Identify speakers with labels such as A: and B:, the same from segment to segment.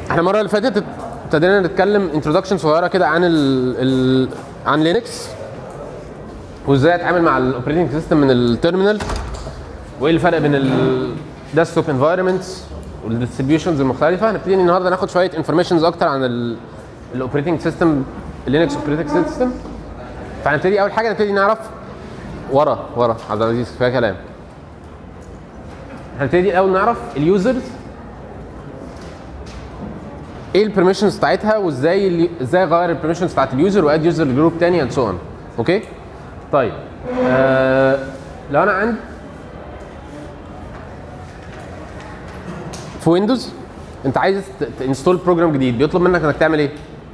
A: احنا المره اللي فاتت ابتدينا نتكلم انتروداكشن صغيره كده عن ال ال عن لينكس وازاي اتعامل مع الاوبريتنج سيستم من التيرمينال وايه الفرق بين الديسكتوب انفايرمنتس والديستريبيوشنز المختلفه هنبتدي النهارده ناخد شويه انفورميشنز اكتر عن الاوبريتنج سيستم اللينكس اوبريتنج سيستم فهنبتدي اول حاجه نبتدي نعرف ورا ورا عبد العزيز كفايه كلام هنبتدي الاول نعرف اليوزرز ايه البرميشنز بتاعتها وازاي اللي- ازاي اغير البرميشنز بتاعت اليوزر واد يوزر جروب تاني اند سو اون اوكي طيب آه لو انا عندي في ويندوز انت عايز تنستول بروجرام جديد بيطلب منك انك تعمل ايه؟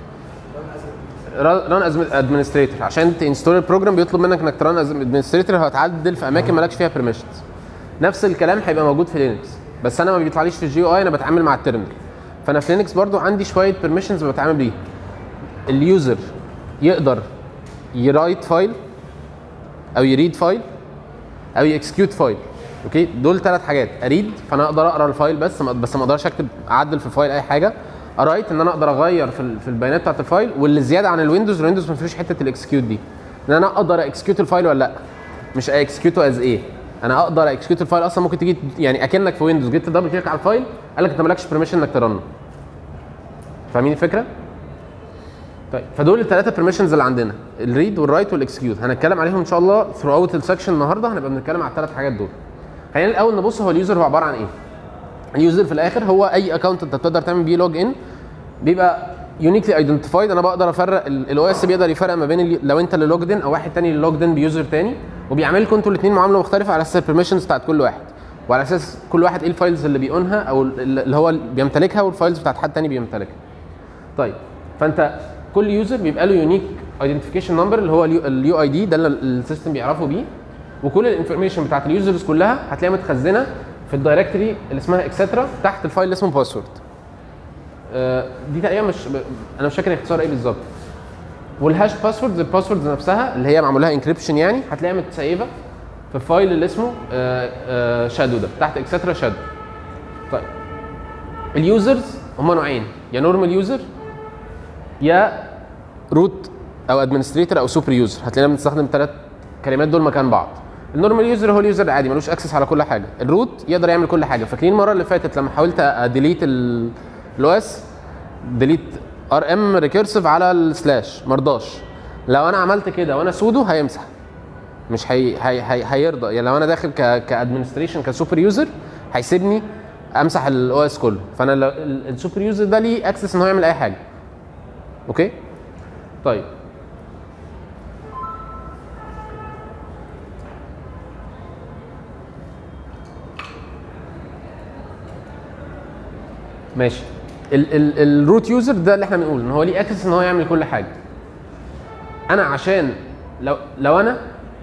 A: ران از ادمنستريتور عشان تنستول البروجرام بيطلب منك انك تران از ادمنستريتور هتعدل في اماكن مالكش فيها بيرميشنز نفس الكلام هيبقى موجود في لينكس بس انا ما بيطلعليش في الجي او اي انا بتعامل مع التيرمينال فانا في لينكس برضو عندي شويه بيرميشنز بتعامل بيها اليوزر يقدر يرايت فايل او يريد فايل او يكسكيوت فايل اوكي دول ثلاث حاجات اريد فانا اقدر اقرا الفايل بس ما بس ما اقدرش اكتب اعدل في الفايل اي حاجه ارايت ان انا اقدر اغير في, ال- في البيانات بتاعت الفايل واللي زياده عن الويندوز الويندوز ما فيهوش حته الاكسكيوت دي ان انا اقدر اكسكيوت الفايل ولا لا مش اكسكيوته از ايه انا اقدر اكسكيوت الفايل اصلا ممكن تيجي يعني اكنك في ويندوز جيت دبل كليك على الفايل قال لك انت مالكش بيرميشن انك ترنه فاهمين الفكره؟ طيب فدول الثلاثه بيرميشنز اللي عندنا الريد والرايت والاكسكيوت هنتكلم عليهم ان شاء الله ثرو اوت السكشن النهارده هنبقى بنتكلم على الثلاث حاجات دول خلينا الاول نبص هو اليوزر هو عباره عن ايه اليوزر في الاخر هو اي اكونت انت بتقدر تعمل بيه لوج ان بيبقى يونيكلي ايدنتيفايد انا بقدر افرق الاو اس بيقدر يفرق ما بين ال- لو انت اللي لوجد ان او واحد تاني اللي لوجد ان بيوزر تاني وبيعملكم انتوا الاثنين معامله مختلفه على اساس البرميشنز بتاعت كل واحد وعلى اساس كل واحد ايه الفايلز اللي بيونها او ال- اللي هو بيمتلكها والفايلز بتاعت حد تاني بيمتلكها طيب فانت كل يوزر بيبقى له يونيك ايدنتيفيكيشن نمبر اللي هو اليو اي دي ده اللي السيستم بيعرفه بيه وكل الانفورميشن بتاعت اليوزرز كلها هتلاقيها متخزنه في الدايركتوري اللي اسمها اكسترا تحت الفايل اللي اسمه باسورد دي تقريبا مش ب... انا مش فاكر اختصار ايه بالظبط والهاش باسوردز الباسوردز نفسها اللي هي معمول لها انكريبشن يعني هتلاقيها متسيبه في الفايل اللي اسمه شادو ده تحت اكسترا شادو طيب اليوزرز هم نوعين يا نورمال يوزر يا روت او ادمنستريتور او سوبر يوزر هتلاقينا بنستخدم الثلاث كلمات دول مكان بعض النورمال يوزر هو اليوزر العادي ملوش اكسس على كل حاجه الروت يقدر يعمل كل حاجه فاكرين المره اللي فاتت لما حاولت اديليت الاو اس ديليت ار ام ريكيرسيف على السلاش مرضاش لو انا عملت كده وانا سودو هيمسح مش هي هي هي هيرضى يعني لو انا داخل ك كادمنستريشن كسوبر يوزر هيسيبني امسح الاو اس كله فانا لو- ال- السوبر يوزر ده ليه اكسس ان هو يعمل اي حاجه اوكي طيب ماشي ال- ال- الروت يوزر ده اللي احنا بنقول ان هو ليه اكسس ان هو يعمل كل حاجه انا عشان لو لو انا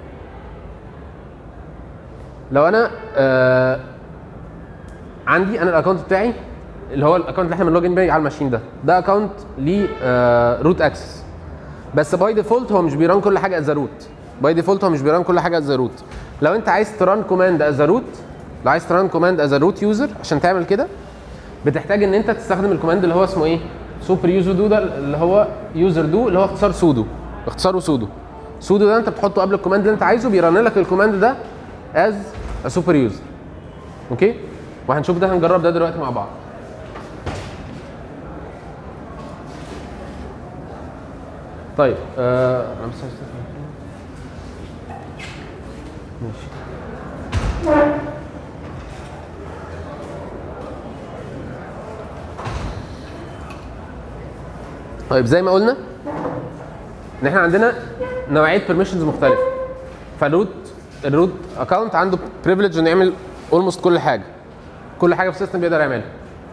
A: لو انا آه عندي انا الاكونت بتاعي اللي هو الاكونت اللي احنا بنلوجن بيه على الماشين ده ده اكونت ليه آه روت اكسس بس باي ديفولت هو مش بيران كل حاجه از روت باي ديفولت هو مش بيران كل حاجه از روت لو انت عايز تران كوماند از روت لو عايز تران كوماند از روت يوزر عشان تعمل كده بتحتاج ان انت تستخدم الكوماند اللي هو اسمه ايه سوبر يوزر دو ده اللي هو يوزر دو اللي هو اختصار سودو اختصاره سودو سودو ده انت بتحطه قبل الكوماند اللي انت عايزه بيرن لك الكوماند ده از سوبر يوزر اوكي وهنشوف ده هنجرب ده دلوقتي مع بعض طيب آه انا بس عايز أستفهم. ماشي طيب زي ما قلنا ان احنا عندنا نوعيه بيرميشنز مختلفه فالروت الروت اكونت عنده بريفليج انه يعمل اولموست كل حاجه كل حاجه في السيستم بيقدر يعملها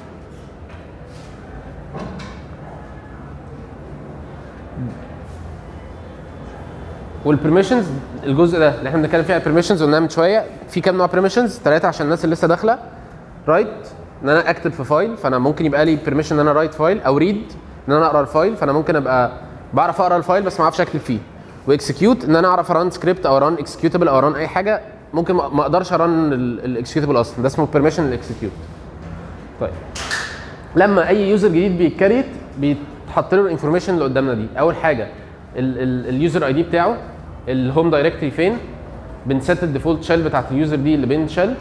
A: والبرميشنز الجزء ده اللي احنا بنتكلم فيه على البرميشنز قلناها من شويه في كام نوع برميشنز ثلاثه عشان الناس اللي لسه داخله رايت ان انا اكتب في فايل فانا ممكن يبقى لي بيرميشن ان انا رايت فايل او ريد ان انا اقرا الفايل فانا ممكن ابقى بعرف اقرا الفايل بس ما اعرفش اكتب فيه واكسكيوت ان انا اعرف اران سكريبت او اران اكسكيوتبل او اران اي حاجه ممكن ما ما اقدرش اران الاكسكيوتبل اصلا ده اسمه بيرميشن الاكسكيوت طيب لما اي يوزر جديد بيتكريت بيتحط له الانفورميشن اللي قدامنا دي اول حاجه اليوزر اي دي بتاعه الهوم دايركتري فين بنسيت الديفولت شيل بتاعت اليوزر دي اللي بين شيل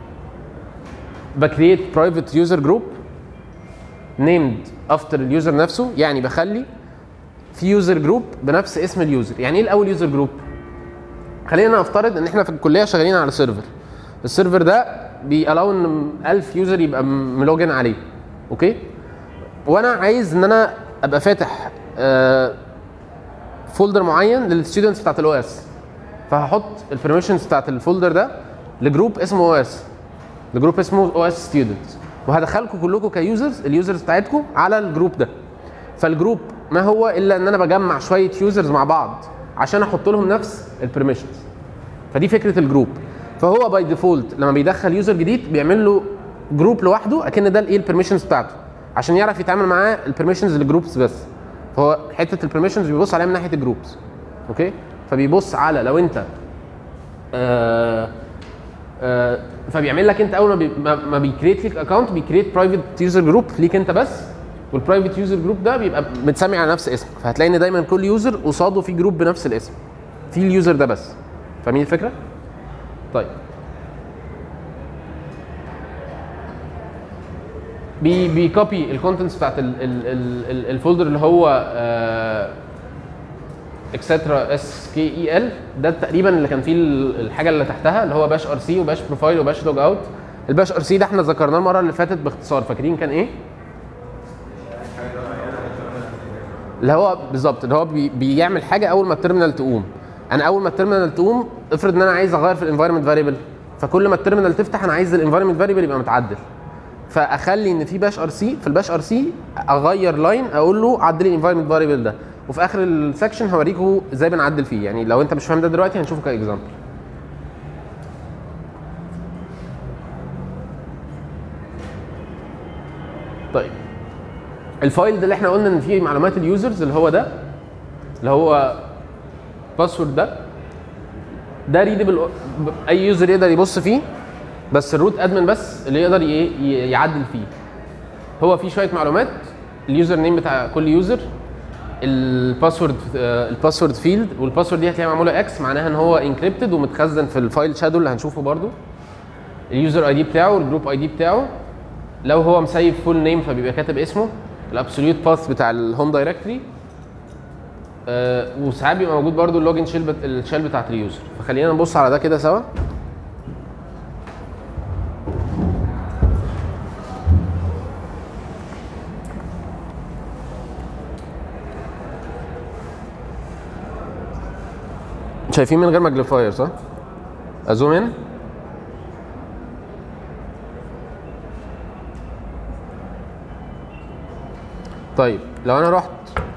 A: بكريت برايفت يوزر جروب نيمد افتر اليوزر نفسه يعني بخلي في يوزر جروب بنفس اسم اليوزر يعني ايه الاول يوزر جروب خلينا نفترض ان احنا في الكليه شغالين على سيرفر السيرفر ده بيألاو ان 1000 يوزر يبقى ملوجن عليه اوكي وانا عايز ان انا ابقى فاتح آه فولدر معين للستودنتس بتاعت الاو اس فهحط البرميشنز بتاعت الفولدر ده لجروب اسمه او اس لجروب اسمه او اس ستودنتس وهدخلكم كلكم كيوزرز اليوزرز بتاعتكم على الجروب ده فالجروب ما هو الا ان انا بجمع شويه يوزرز مع بعض عشان احط لهم نفس البرميشنز فدي فكره الجروب فهو باي ديفولت لما بيدخل يوزر جديد بيعمل له جروب لوحده اكن ده الايه البرميشنز بتاعته عشان يعرف يتعامل معاه البرميشنز للجروبس بس فهو حته البرميشنز بيبص عليها من ناحيه الجروبس اوكي فبيبص على لو انت آه آه فبيعمل لك انت اول ما, بي ما, ما بيكريت لك اكونت بيكريت برايفت يوزر جروب ليك انت بس والبرايفت يوزر جروب ده بيبقى متسمي على نفس اسمك فهتلاقي ان دايما كل يوزر قصاده في جروب بنفس الاسم في اليوزر ده بس فاهمين الفكره؟ طيب بي بيكوبي الكونتنتس بتاعت ال- ال- ال- ال- الفولدر اللي هو اكسترا اس كي اي ال ده تقريبا اللي كان فيه ال- الحاجه اللي تحتها اللي هو باش ار سي وباش بروفايل وباش لوج اوت الباش ار سي ده احنا ذكرناه المره اللي فاتت باختصار فاكرين كان ايه؟ اللي هو بالظبط اللي هو بي بيعمل حاجه اول ما التيرمينال تقوم انا اول ما التيرمينال تقوم افرض ان انا عايز اغير في الانفايرمنت فاريبل فكل ما التيرمينال تفتح انا عايز الانفايرمنت فاريبل يبقى متعدل فاخلي ان في باش ار سي في الباش ار سي اغير لاين اقول له عدل لي الانفايرمنت فاريبل ده وفي اخر السكشن هوريكم ازاي بنعدل فيه يعني لو انت مش فاهم ده دلوقتي هنشوفه كاكزامبل طيب الفايل ده اللي احنا قلنا ان فيه معلومات اليوزرز اللي هو ده اللي هو باسورد ده ده ريدبل اي يوزر يقدر يبص فيه بس الروت ادمن بس اللي يقدر ي- ي- يعدل فيه هو فيه شويه معلومات اليوزر نيم بتاع كل يوزر الباسورد الباسورد فيلد والباسورد دي هتلاقيها معموله اكس معناها ان هو انكريبتد ومتخزن في الفايل شادو اللي هنشوفه برده اليوزر اي دي بتاعه الجروب اي دي بتاعه لو هو مسيف فول نيم فبيبقى كاتب اسمه الابسوليوت باث بتاع الهوم دايركتوري آه وساعات بيبقى موجود برده اللوجن شيل بت... الشيل بتاعت اليوزر فخلينا نبص على ده كده سوا شايفين من غير ماجنيفاير صح؟ ازوم ان طيب لو انا رحت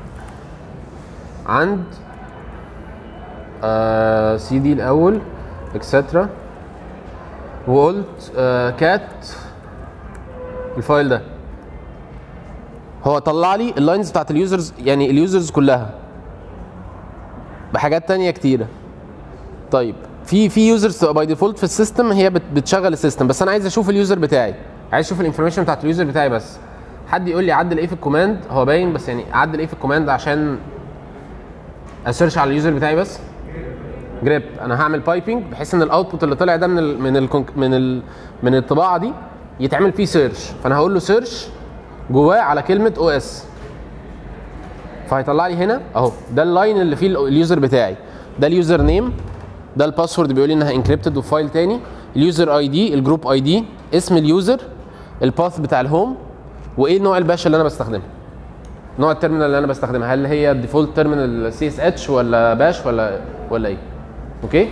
A: عند آه سي دي الاول اكسترا وقلت آه كات الفايل ده هو طلع لي اللاينز بتاعت اليوزرز يعني اليوزرز كلها بحاجات تانية كتيرة طيب في في يوزرز تبقى باي ديفولت في السيستم هي بت- بتشغل السيستم بس انا عايز اشوف اليوزر بتاعي عايز اشوف الانفورميشن بتاعت اليوزر بتاعي بس حد يقول لي عدل ايه في الكوماند هو باين بس يعني عدل ايه في الكوماند عشان اسيرش على اليوزر بتاعي بس جريب انا هعمل بايبنج بحيث ان الاوتبوت اللي طلع ده من ال من ال من ال من الطباعه دي يتعمل فيه سيرش فانا هقول له سيرش جواه على كلمه او اس فهيطلع لي هنا اهو ده اللاين اللي فيه ال- اليوزر بتاعي ده اليوزر نيم ده الباسورد بيقول لي انها انكريبتد وفي فايل تاني اليوزر اي دي الجروب اي دي اسم اليوزر الباث بتاع الهوم وايه نوع الباشا اللي انا بستخدمها نوع التيرمينال اللي انا بستخدمها هل هي الديفولت تيرمينال سي اس اتش ولا باش ولا ولا ايه اوكي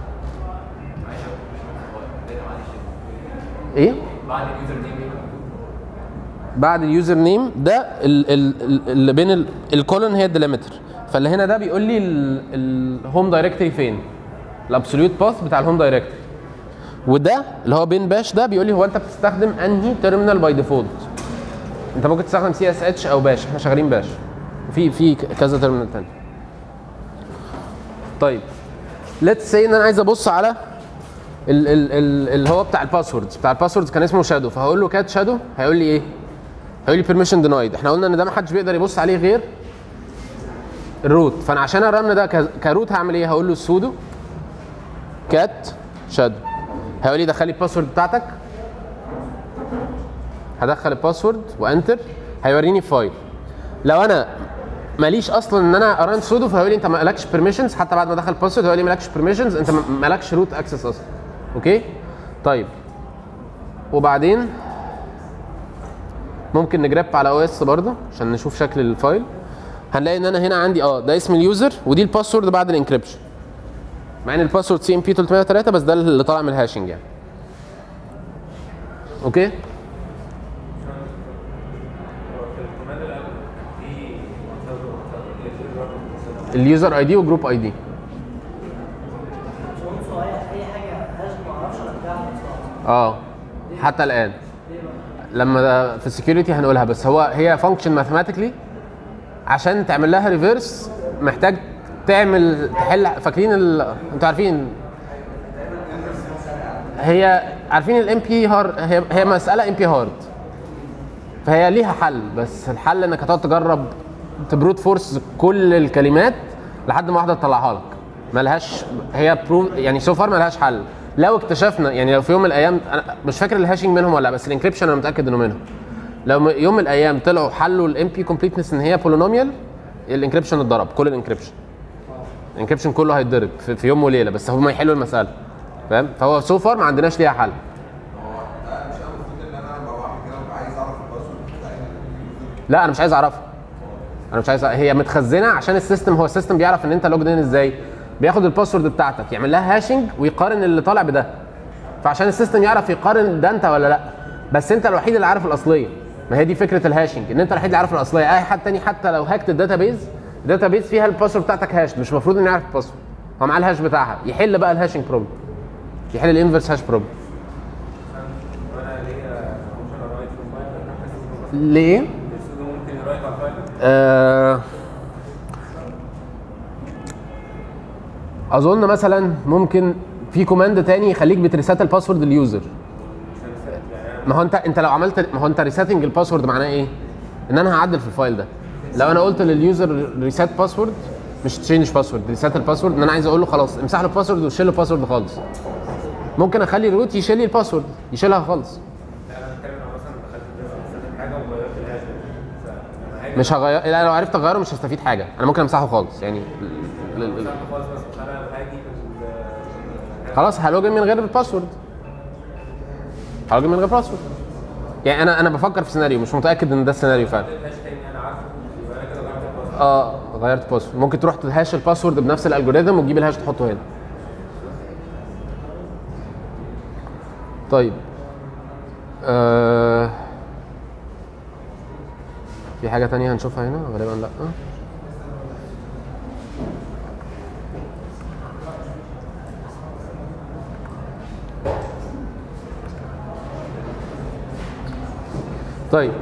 A: ايه
B: بعد اليوزر نيم يبقى
A: بعد اليوزر نيم ده ال- ال- ال- اللي بين ال- الكولون هي الديليمتر فاللي هنا ده بيقول لي الهوم دايركتوري فين الابسوليوت باث بتاع الهوم دايركتوري وده اللي هو بين باش ده بيقول لي هو انت بتستخدم انهي تيرمينال باي ديفولت انت ممكن تستخدم سي اس اتش او باش احنا شغالين باش وفي في كذا تيرمينال تاني طيب ليتس سي ان انا عايز ابص على ال- ال- ال- اللي هو بتاع الباسوردز بتاع الباسوردز كان اسمه شادو فهقول له كات شادو هيقول لي ايه هيقول لي بيرميشن دينايد احنا قلنا ان ده ما حدش بيقدر يبص عليه غير الروت فانا عشان الرن ده ك- كروت هعمل ايه هقول له السودو كات شادو هيقول لي دخل لي الباسورد بتاعتك هدخل الباسورد وانتر هيوريني فايل لو انا ماليش اصلا ان انا اران سودو فهيقول لي انت مالكش بيرميشنز حتى بعد ما دخل الباسورد هيقول لي مالكش بيرميشنز انت م- مالكش روت اكسس اصلا اوكي طيب وبعدين ممكن نجرب على او اس برضه عشان نشوف شكل الفايل هنلاقي ان انا هنا عندي اه ده اسم اليوزر ودي الباسورد بعد الانكريبشن مع ان الباسورد سي ام بي 303 بس ده اللي طالع من الهاشنج يعني اوكي اليوزر اي دي وجروب اي دي
B: عنصر اي اي حاجه هاش ما اعرفش ارجعها بصراحه
A: اه حتى الان لما ده في السكيورتي هنقولها بس هو هي فانكشن ماثيماتيكلي عشان تعمل لها ريفرس محتاج تعمل تحل فاكرين ال... انتوا عارفين هي عارفين الام بي هارد هي هي مساله ام بي هارد فهي ليها حل بس الحل انك هتقعد تجرب تبروت فورس كل الكلمات لحد ما واحده تطلعها لك ملهاش هي برو يعني سو فار ملهاش حل لو اكتشفنا يعني لو في يوم من الايام انا مش فاكر الهاشنج منهم ولا لا بس الانكريبشن انا متاكد انه منهم لو م- يوم من الايام طلعوا حلوا الام بي كومبليتنس ان هي بولينوميال الانكريبشن اتضرب كل الانكريبشن الانكريبشن كله هيتضرب في, في يوم وليله بس هم يحلوا المساله فاهم فهو سو فار ما عندناش ليها حل
C: مش المفروض ان انا لما بعمل كده ببقى عايز اعرف الباسورد بتاع اليوزر
A: لا انا مش عايز اعرفها انا مش عايز أعرف. هي متخزنه عشان السيستم هو السيستم بيعرف ان انت لوجد ان ازاي بياخد الباسورد بتاعتك يعمل لها هاشنج ويقارن اللي طالع بده فعشان السيستم يعرف يقارن ده انت ولا لا بس انت الوحيد اللي عارف الاصليه ما هي دي فكره الهاشنج ان انت الوحيد اللي عارف الاصليه اي حد تاني حتى لو هاكت الداتابيز الداتابيز فيها الباسورد بتاعتك هاش مش المفروض انه يعرف الباسورد هو معاه الهاش بتاعها يحل بقى الهاشنج بروبلم يحل الانفرس هاش بروبلم ليه؟ آه اظن مثلا ممكن في كوماند تاني يخليك بتريسات الباسورد لليوزر ما هو انت انت لو عملت ما هو انت ريسيتنج الباسورد معناه ايه؟ ان انا هعدل في الفايل ده لو انا قلت لليوزر ريسيت باسورد مش تشينج باسورد ريسيت الباسورد ان انا عايز اقول له خلاص امسح له الباسورد وشيل له الباسورد خالص ممكن اخلي الروت يشيل لي الباسورد يشيلها خالص مش هغير لا لو عرفت اغيره مش هستفيد حاجه انا ممكن امسحه خالص يعني ال- ال- ال- خلاص هلوجن من غير الباسورد هلوجن من غير باسورد يعني انا انا بفكر في سيناريو مش متاكد ان ده السيناريو فعلا اه غيرت باسورد ممكن تروح تهاش الباسورد بنفس الالجوريثم وتجيب الهاش تحطه هنا طيب آه في حاجة تانية هنشوفها هنا غالبا لا طيب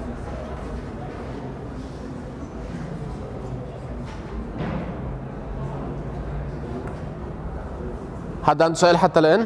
A: حد عنده سؤال حتى الآن؟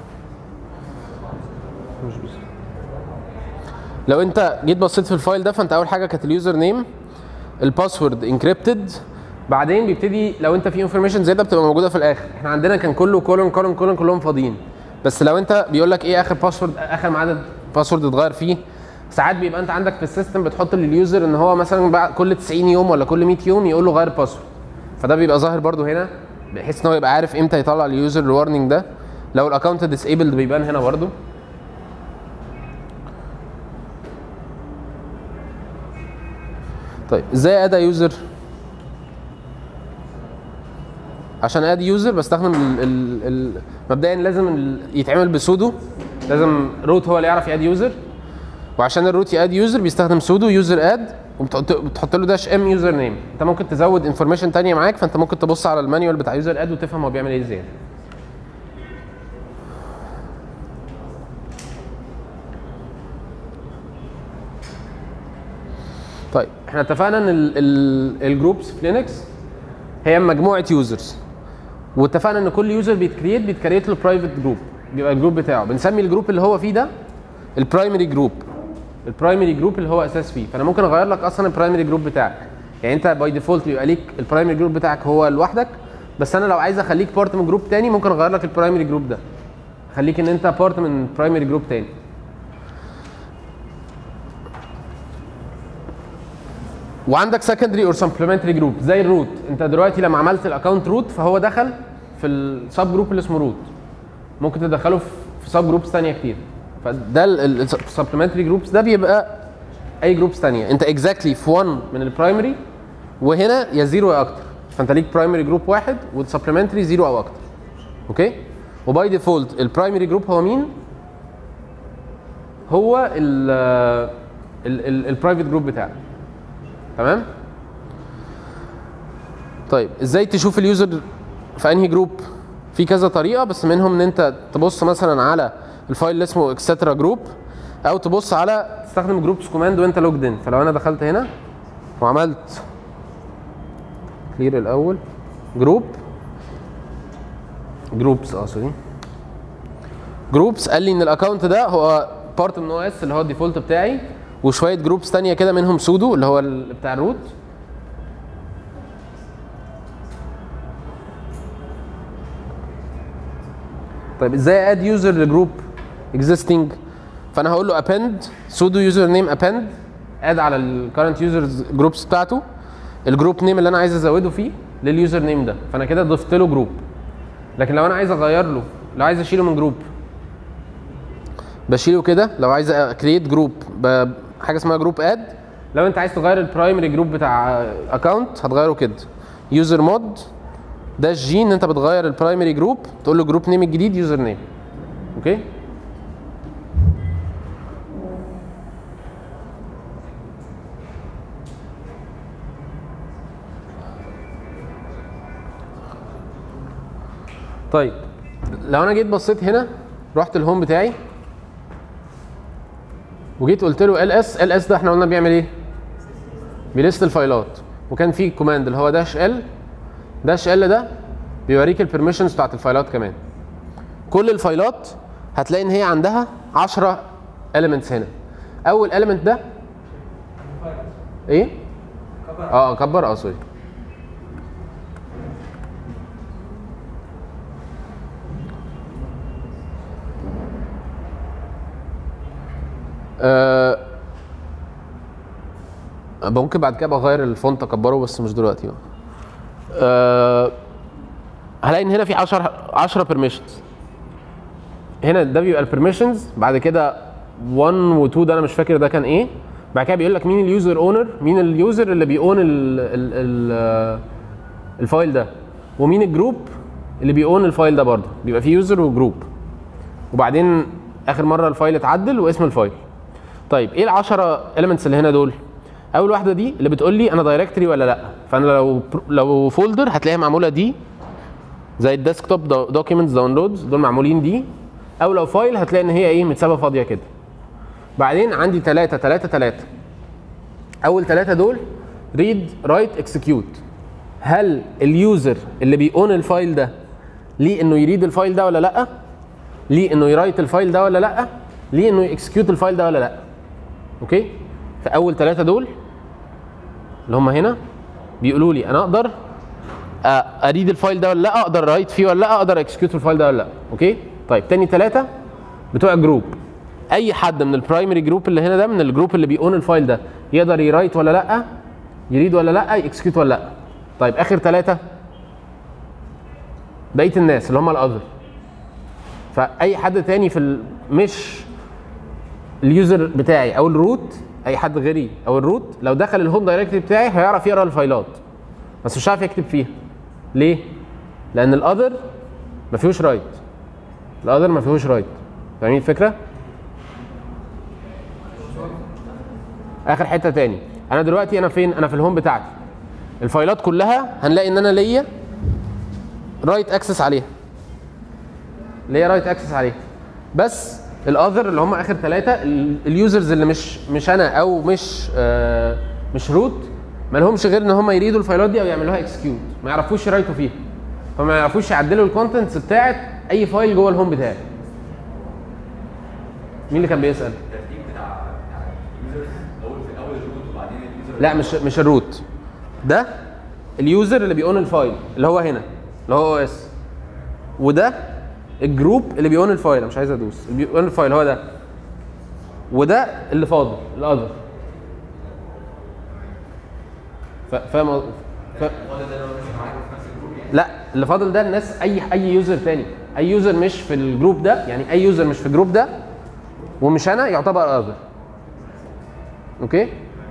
A: مش بس. لو انت جيت بصيت في الفايل ده فانت اول حاجه كانت اليوزر نيم الباسورد انكريبتد بعدين بيبتدي لو انت في انفورميشن زياده بتبقى موجوده في الاخر احنا عندنا كان كله كولون كولون كولون كلهم فاضيين بس لو انت بيقول لك ايه اخر باسورد اخر ميعاد الباسورد اتغير فيه ساعات بيبقى انت عندك في السيستم بتحط لليوزر ان هو مثلا بعد كل 90 يوم ولا كل 100 يوم يقول له غير الباسورد فده بيبقى ظاهر برده هنا بحيث ان هو يبقى عارف امتى يطلع اليوزر الوارنينج ده لو الاكونت ديسيبلد بيبان هنا برده طيب ازاي ادى يوزر عشان ادي يوزر بستخدم ال ال ال مبدئيا لازم ال- يتعمل بسودو لازم روت هو اللي يعرف ياد يوزر وعشان الروت ياد يوزر بيستخدم سودو يوزر اد وبتحط بتحط له داش ام يوزر نيم انت ممكن تزود انفورميشن تانية معاك فانت ممكن تبص على المانيوال بتاع يوزر اد وتفهم هو بيعمل ايه ازاي طيب احنا اتفقنا ان الجروبس في لينكس هي مجموعه يوزرز واتفقنا ان كل يوزر بيتكريت بيتكريت له برايفت جروب بيبقى الجروب بتاعه بنسمي الجروب اللي هو فيه ده البرايمري جروب البرايمري جروب اللي هو اساس فيه فانا ممكن اغير لك اصلا البرايمري جروب بتاعك يعني انت باي ديفولت بيبقى ليك البرايمري جروب بتاعك هو لوحدك بس انا لو عايز اخليك بارت من جروب تاني ممكن اغير لك البرايمري جروب ده اخليك ان انت بارت من برايمري جروب تاني وعندك سكندري اور سبلمنتري جروب زي الروت انت دلوقتي لما عملت الاكونت روت فهو دخل في السب جروب اللي اسمه روت ممكن تدخله في في سب جروبس ثانيه كتير فده السبلمنتري جروبس ده بيبقى اي جروبس ثانيه انت اكزاكتلي في 1 من البرايمري وهنا يا زيرو يا اكتر فانت ليك برايمري جروب واحد والسبلمنتري زيرو او اكتر اوكي وباي ديفولت البرايمري جروب هو مين هو البرايفت جروب بتاعك تمام طيب ازاي تشوف اليوزر في انهي جروب في كذا طريقه بس منهم ان انت تبص مثلا على الفايل اللي اسمه اكسترا جروب او تبص على تستخدم جروبس كوماند وانت لوجد ان فلو انا دخلت هنا وعملت كلير الاول جروب جروبس اه سوري جروبس قال لي ان الاكونت ده هو بارت من او اس اللي هو الديفولت بتاعي وشويه جروبس تانية كده منهم سودو اللي هو ال- بتاع الروت طيب ازاي اد يوزر لجروب اكزيستنج فانا هقول له append sudo يوزر نيم append اد على الكرنت يوزرز جروبس بتاعته الجروب نيم اللي انا عايز ازوده فيه لليوزر نيم ده فانا كده ضفت له جروب لكن لو انا عايز اغير له لو عايز اشيله من جروب بشيله كده لو عايز كرييت جروب بحاجه اسمها جروب اد لو انت عايز تغير البرايمري جروب بتاع اكونت هتغيره كده يوزر مود ده الجي ان انت بتغير البرايمري جروب تقول له جروب نيم الجديد يوزر نيم اوكي طيب لو انا جيت بصيت هنا رحت الهوم بتاعي وجيت قلت له ال اس ال اس ده احنا قلنا بيعمل ايه بيليست الفايلات وكان في كوماند اللي هو داش ال داش ال ده بيوريك البرميشنز بتاعت الفايلات كمان كل الفايلات هتلاقي ان هي عندها 10 elements هنا اول element ده ايه اه كبر اه سوري آه ممكن بعد كده بغير الفونت اكبره بس مش دلوقتي بقى. آه هلاقي ان هنا في 10 10 بيرميشنز هنا ده بيبقى البرميشنز بعد كده 1 و2 ده انا مش فاكر ده كان ايه بعد كده بيقول لك مين اليوزر اونر مين اليوزر اللي بيأون ال ال ال الفايل ده ومين الجروب اللي بيأون الفايل ده برضه بيبقى فيه يوزر وجروب وبعدين اخر مره الفايل اتعدل واسم الفايل طيب ايه ال 10 elements اللي هنا دول اول واحده دي اللي بتقول لي انا دايركتوري ولا لا فانا لو لو فولدر هتلاقيها معموله دي زي الديسكتوب دوكيومنتس داونلودز دول معمولين دي او لو فايل هتلاقي ان هي ايه متسابه فاضيه كده بعدين عندي ثلاثة ثلاثة ثلاثة اول ثلاثة دول ريد رايت اكسكيوت هل اليوزر اللي بيأون الفايل ده ليه انه يريد الفايل ده ولا لا ليه انه يرايت الفايل ده ولا لا ليه انه يكسكيوت الفايل ده ولا لا اوكي فاول ثلاثة دول اللي هم هنا بيقولوا لي انا اقدر أ- اريد الفايل ده ولا لا اقدر رايت فيه ولا لا اقدر اكسكيوت الفايل ده ولا لا اوكي طيب تاني ثلاثة بتوع الجروب اي حد من البرايمري جروب اللي هنا ده من الجروب اللي بيأون الفايل ده يقدر يرايت ولا لا يريد ولا لا يكسكيوت ولا لا طيب اخر ثلاثة بقية الناس اللي هم الاذر فاي حد تاني في ال... مش اليوزر بتاعي او الروت اي حد غيري او الروت لو دخل الهوم دايركتري بتاعي هيعرف يقرا الفايلات بس مش عارف يكتب فيها ليه لان الاذر ما فيهوش رايت الاذر ما فيهوش رايت فاهمين الفكره اخر حته تاني انا دلوقتي انا فين انا في الهوم بتاعتي الفايلات كلها هنلاقي ان انا ليا رايت اكسس عليها ليا رايت اكسس عليها بس الاذر اللي هم اخر ثلاثه اليوزرز اللي مش مش انا او مش آه مش روت ما لهمش غير ان هم يريدوا الفايلات دي او يعملوها اكسكيوت ما يعرفوش يرايتوا فيها فما يعرفوش يعدلوا الكونتنتس بتاعت اي فايل جوه الهوم بتاعي مين اللي كان بيسال
D: الترتيب بتاع بتاع
A: لا مش مش الروت ده اليوزر اللي بيقون الفايل اللي هو هنا اللي هو او اس وده الجروب اللي بيقون الفايل أنا مش عايز ادوس اللي بيقون الفايل هو ده وده اللي فاضل الاذر ف- فاهم قصدي؟ ف... لا اللي فاضل ده الناس اي اي يوزر تاني اي يوزر مش في الجروب ده يعني اي يوزر مش في الجروب ده ومش انا يعتبر اذر اوكي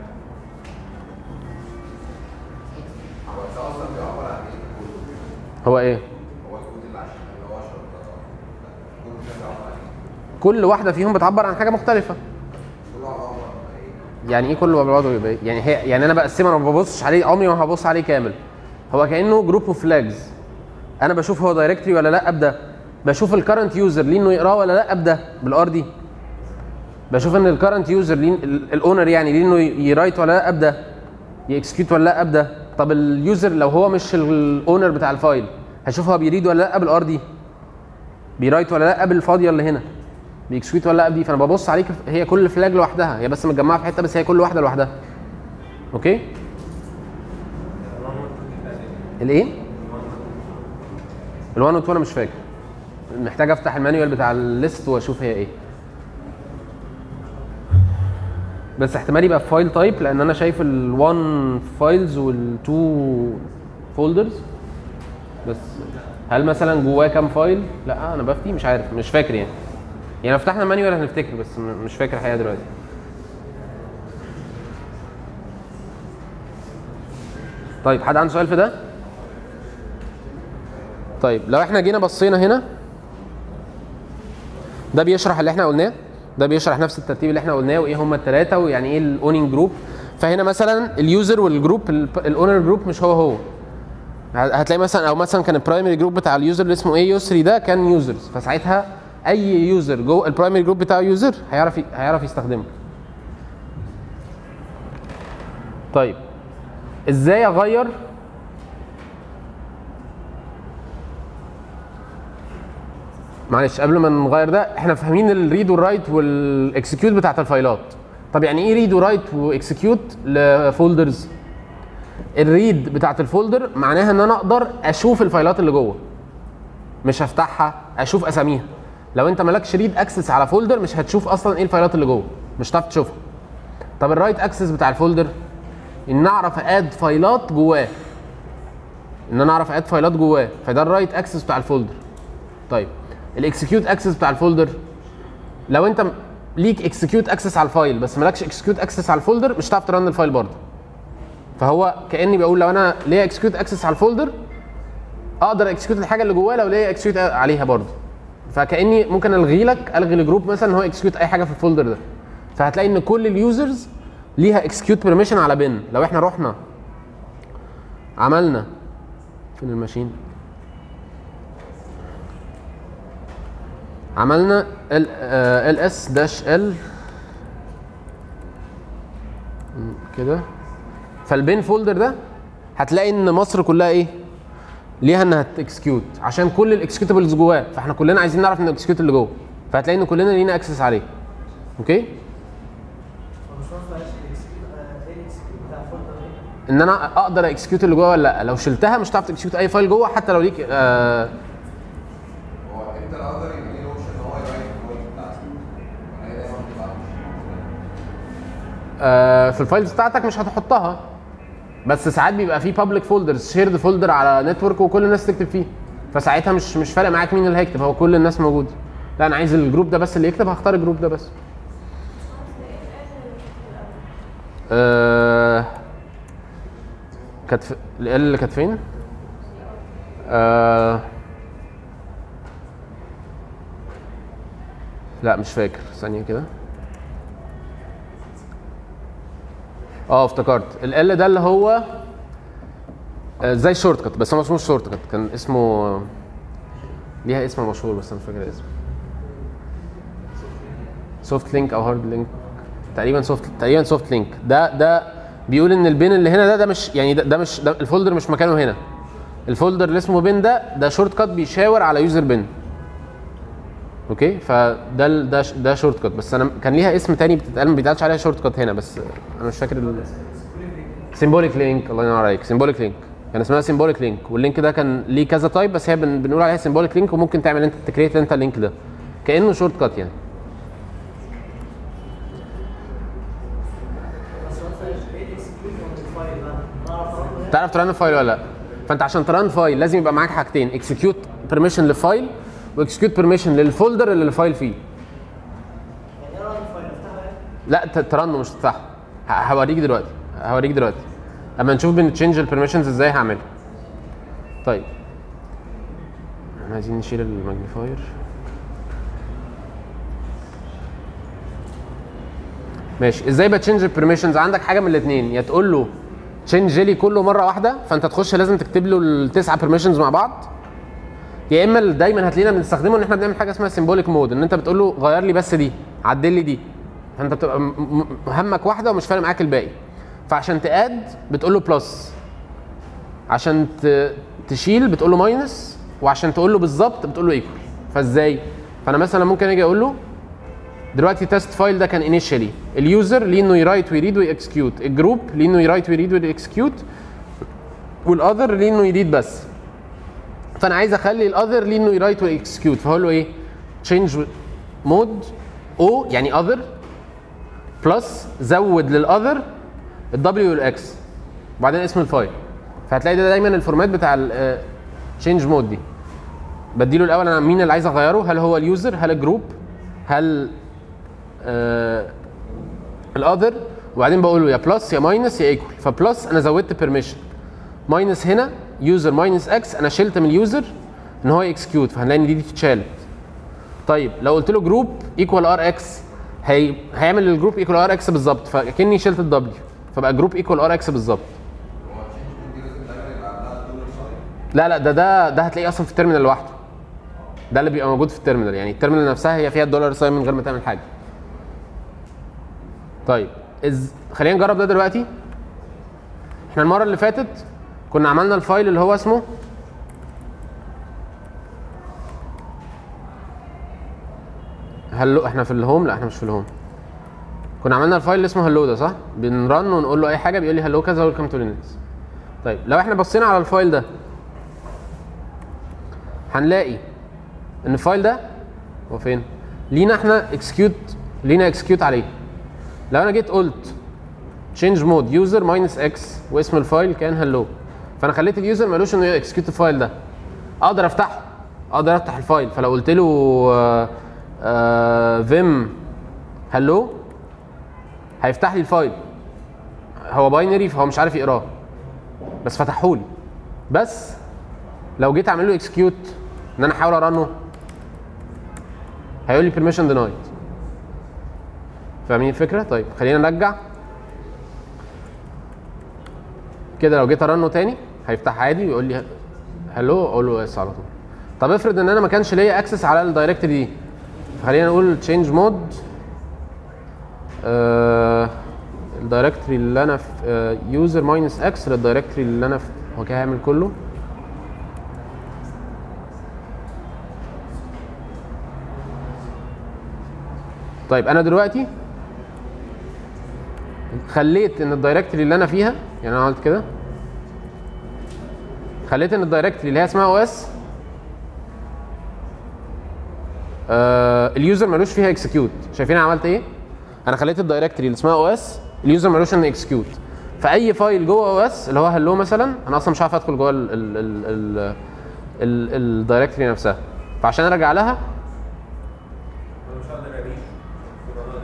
C: هو ده اصلا بيعبر عن ايه؟
A: هو ايه
C: هو الكود اللي عشان اللي هو 10 الكود ده بيعبر عن ايه؟
A: كل واحده فيهم بتعبر عن حاجه مختلفه
C: كل واحد عبر عن ايه؟
A: يعني ايه كل مع بعضه يبقى إيه؟ يعني هي يعني انا بقسمها ما ببصش عليه عمري ما هبص عليه كامل هو كانه جروب اوف فلاجز انا بشوف هو دايركتري ولا لا ابدا بشوف الكرنت يوزر ليه انه يقراه ولا لا ابدا بالار دي بشوف ان الكرنت يوزر ليه الاونر يعني ليه انه يرايت ولا لا ابدا يكسكيوت ولا لا ابدا طب اليوزر لو هو مش الاونر بتاع الفايل هشوف هو بيريد ولا لا بالار دي بيرايت ولا لا بالفاضيه اللي هنا بيكسكيوت ولا لا دي فانا ببص عليك هي كل فلاج لوحدها هي بس متجمعه في حته بس هي كل واحده لوحدها اوكي الايه ال1 و 2 انا مش فاكر محتاج افتح المانيوال بتاع الليست واشوف هي ايه بس احتمال يبقى في فايل تايب لان انا شايف ال1 فايلز وال2 فولدرز بس هل مثلا جواه كام فايل؟ لا انا بفتي مش عارف مش فاكر يعني يعني لو فتحنا المانيوال هنفتكر بس م- مش فاكر الحقيقه دلوقتي طيب حد عنده سؤال في ده؟ طيب لو احنا جينا بصينا هنا ده بيشرح اللي احنا قلناه ده بيشرح نفس الترتيب اللي احنا قلناه وايه هم الثلاثه ويعني ايه الاوننج جروب فهنا مثلا اليوزر والجروب الاونر جروب مش هو هو هتلاقي مثلا او مثلا كان البرايمري جروب بتاع اليوزر اللي اسمه ايه يسري ده كان يوزرز فساعتها اي يوزر جوه البرايمري جروب بتاع يوزر هيعرف ي- هيعرف يستخدمه طيب ازاي اغير معلش قبل ما نغير ده احنا فاهمين الريد والرايت والاكسكيوت بتاعت الفايلات طب يعني ايه ريد ورايت واكسكيوت لفولدرز الريد بتاعت الفولدر معناها ان انا اقدر اشوف الفايلات اللي جوه مش هفتحها اشوف اساميها لو انت مالكش ريد اكسس على فولدر مش هتشوف اصلا ايه الفايلات اللي جوه مش هتعرف تشوفها طب الرايت اكسس بتاع الفولدر ان اعرف اد فايلات جواه ان انا اعرف اد فايلات جواه فده الرايت اكسس بتاع الفولدر طيب الاكسكيوت اكسس بتاع الفولدر لو انت م- ليك اكسكيوت اكسس على الفايل بس مالكش اكسكيوت اكسس على الفولدر مش هتعرف ترن الفايل برضه فهو كاني بقول لو انا ليا اكسكيوت اكسس على الفولدر اقدر اكسكيوت الحاجه اللي جواه لو ليا اكسكيوت عليها برضه فكاني ممكن الغي لك الغي الجروب مثلا ان هو اكسكيوت اي حاجه في الفولدر ده فهتلاقي ان كل اليوزرز ليها اكسكيوت بيرميشن على بن لو احنا رحنا عملنا فين الماشين عملنا ال ال اس داش ال كده فالبين فولدر ده هتلاقي ان مصر كلها ايه ليها انها تكسكيوت عشان كل الاكسكيوتبلز جواه فاحنا كلنا عايزين نعرف ان الاكسكيوت اللي جوه فهتلاقي ان كلنا لينا اكسس عليه اوكي
B: مش معلش الاكسكيوت ايه الاكسكيوت بتاع الفولدر ايه؟
A: ان انا اقدر اكسكيوت اللي جوه ولا لا لو شلتها مش هتعرف تكسكيوت اي فايل جوه حتى لو ليك آه
C: هو امتى الاذر يبقى ليه اوبشن ان هو يرايت الفايل بتاعته؟ انا دايما بتبقى
A: آه في الفايلز بتاعتك مش هتحطها بس ساعات بيبقى في بابليك فولدرز شيرد فولدر على نتورك وكل الناس تكتب فيه فساعتها مش مش فارق معاك مين اللي هيكتب هو كل الناس موجود لا انا عايز الجروب ده بس اللي يكتب هختار الجروب ده بس آه كانت في- ال اللي كانت فين؟ آه لا مش فاكر ثانية كده اه افتكرت ال L ده اللي هو آه، زي الشورت كات بس هو ما اسموش شورت كات كان اسمه آه، ليها اسم مشهور بس انا مش فاكر الاسم سوفت لينك او هارد لينك تقريبا سوفت تقريبا سوفت لينك ده ده بيقول ان البين اللي هنا ده ده مش يعني ده, ده مش ده الفولدر مش مكانه هنا الفولدر اللي اسمه بين ده ده شورت كات بيشاور على يوزر بين اوكي فده ال- ده ش- ده شورت كات بس انا كان ليها اسم تاني بتتقال ما بيتقالش عليها شورت كات هنا بس انا مش فاكر ال... سيمبوليك لينك الله ينور عليك سيمبوليك لينك كان اسمها سيمبوليك لينك واللينك ده كان ليه كذا تايب بس هي بن- بنقول عليها سيمبوليك لينك وممكن تعمل انت تكريت انت اللينك ده كانه شورت كات يعني
B: بس مثلا ايه الاكسكيوت من الفايل ده؟ نعرف رقم
A: تعرف ترن فايل ولا لا فانت عشان ترن فايل لازم يبقى معاك حاجتين اكسكيوت بيرميشن للفايل واكسكيوت بيرميشن للفولدر اللي الفايل فيه
B: يعني ايه رقم الفايل افتحه يعني؟
A: لا ت- ترنه مش تفتحه ه- هوريك دلوقتي هوريك دلوقتي اما نشوف بنتشينج البرميشنز ازاي هعملها طيب احنا عايزين نشيل الماجنيفاير ماشي ازاي بتشينج البرميشنز عندك حاجه من الاثنين يا تقول له تشينج لي كله مره واحده فانت تخش لازم تكتب له التسعه برميشنز مع بعض يا اما اللي دايما هتلاقينا بنستخدمه ان احنا بنعمل حاجه اسمها سيمبوليك مود ان انت بتقول له غير لي بس دي عدل لي دي فانت بتبقى م- م- همك واحده ومش فارق معاك الباقي فعشان تاد بتقول له بلس عشان ت- تشيل بتقول له ماينس وعشان تقول له بالظبط بتقول له ايكوال فازاي فانا مثلا ممكن اجي اقول له دلوقتي تيست فايل ده كان انيشالي اليوزر ليه انه يرايت ويريد ويكسكيوت الجروب ليه انه يرايت ويريد ويكسكيوت والاذر ليه انه يريد بس فانا عايز اخلي الاذر ليه انه يرايت ويكسكيوت فهقول له ايه تشينج مود او يعني اذر بلس زود للاذر الدبليو والاكس وبعدين اسم الفايل فهتلاقي ده دايما الفورمات بتاع التشينج مود دي بديله الاول انا مين اللي عايز اغيره هل هو اليوزر هل الجروب هل آه الاذر وبعدين بقول له يا بلس يا ماينس يا ايكوال فبلس انا زودت بيرميشن ماينس هنا يوزر ماينس اكس انا شلت من اليوزر ان هو اكسكيوت فهنلاقي ان دي دي اتشالت طيب لو قلت له جروب ايكوال ار اكس هي هيعمل الجروب ايكوال ار اكس بالظبط فكاني شلت الدبليو فبقى جروب ايكوال ار اكس بالظبط
C: هو تشينج دي لازم دايما يبقى قبلها الدولار ساين
A: لا لا ده ده ده هتلاقيه اصلا في التيرمينال لوحده ده اللي بيبقى موجود في التيرمينال يعني التيرمينال نفسها هي فيها الدولار ساين من غير ما تعمل حاجه طيب إز... خلينا نجرب ده دلوقتي احنا المره اللي فاتت كنا عملنا الفايل اللي هو اسمه هلو احنا في الهوم لا احنا مش في الهوم كنا عملنا الفايل اللي اسمه هلو ده صح بنرن ونقول له اي حاجه بيقول لي هلو كذا ويلكم تو لينكس طيب لو احنا بصينا على الفايل ده هنلاقي ان الفايل ده هو فين لينا احنا اكسكيوت لينا اكسكيوت عليه لو انا جيت قلت change مود يوزر ماينس اكس واسم الفايل كان هلو فانا خليت اليوزر مالوش انه اكسكيوت الفايل ده اقدر افتحه اقدر افتح الفايل فلو قلت له فيم هلو هيفتح لي الفايل هو باينري فهو مش عارف يقراه بس فتحهولي بس لو جيت اعمل له اكسكيوت ان انا احاول ارنه هيقول لي بيرميشن دينايد فاهمين الفكره طيب خلينا نرجع كده لو جيت ارنه تاني هيفتح عادي ويقول لي هلو اقول له يس على طول طب افرض ان انا ما كانش ليا اكسس على الدايركتري دي خلينا نقول تشينج مود الدايركتري اللي انا في يوزر ماينس اكس للدايركتري اللي انا في هو كده هيعمل كله طيب انا دلوقتي خليت ان الدايركتري اللي انا فيها يعني انا عملت كده خليت ان الدايركتري اللي هي اسمها او اس آه اليوزر ملوش فيها اكسكيوت شايفين انا عملت ايه انا خليت الدايركتري اللي اسمها او اس اليوزر ملوش انه اكسكيوت فاي فايل جوه او اس اللي هو هلو مثلا انا اصلا مش عارف ادخل جوه ال- ال- ال- ال- ال- الدايركتري نفسها فعشان ارجع لها
D: انا مش هقدر اريد يبقى انا اقدر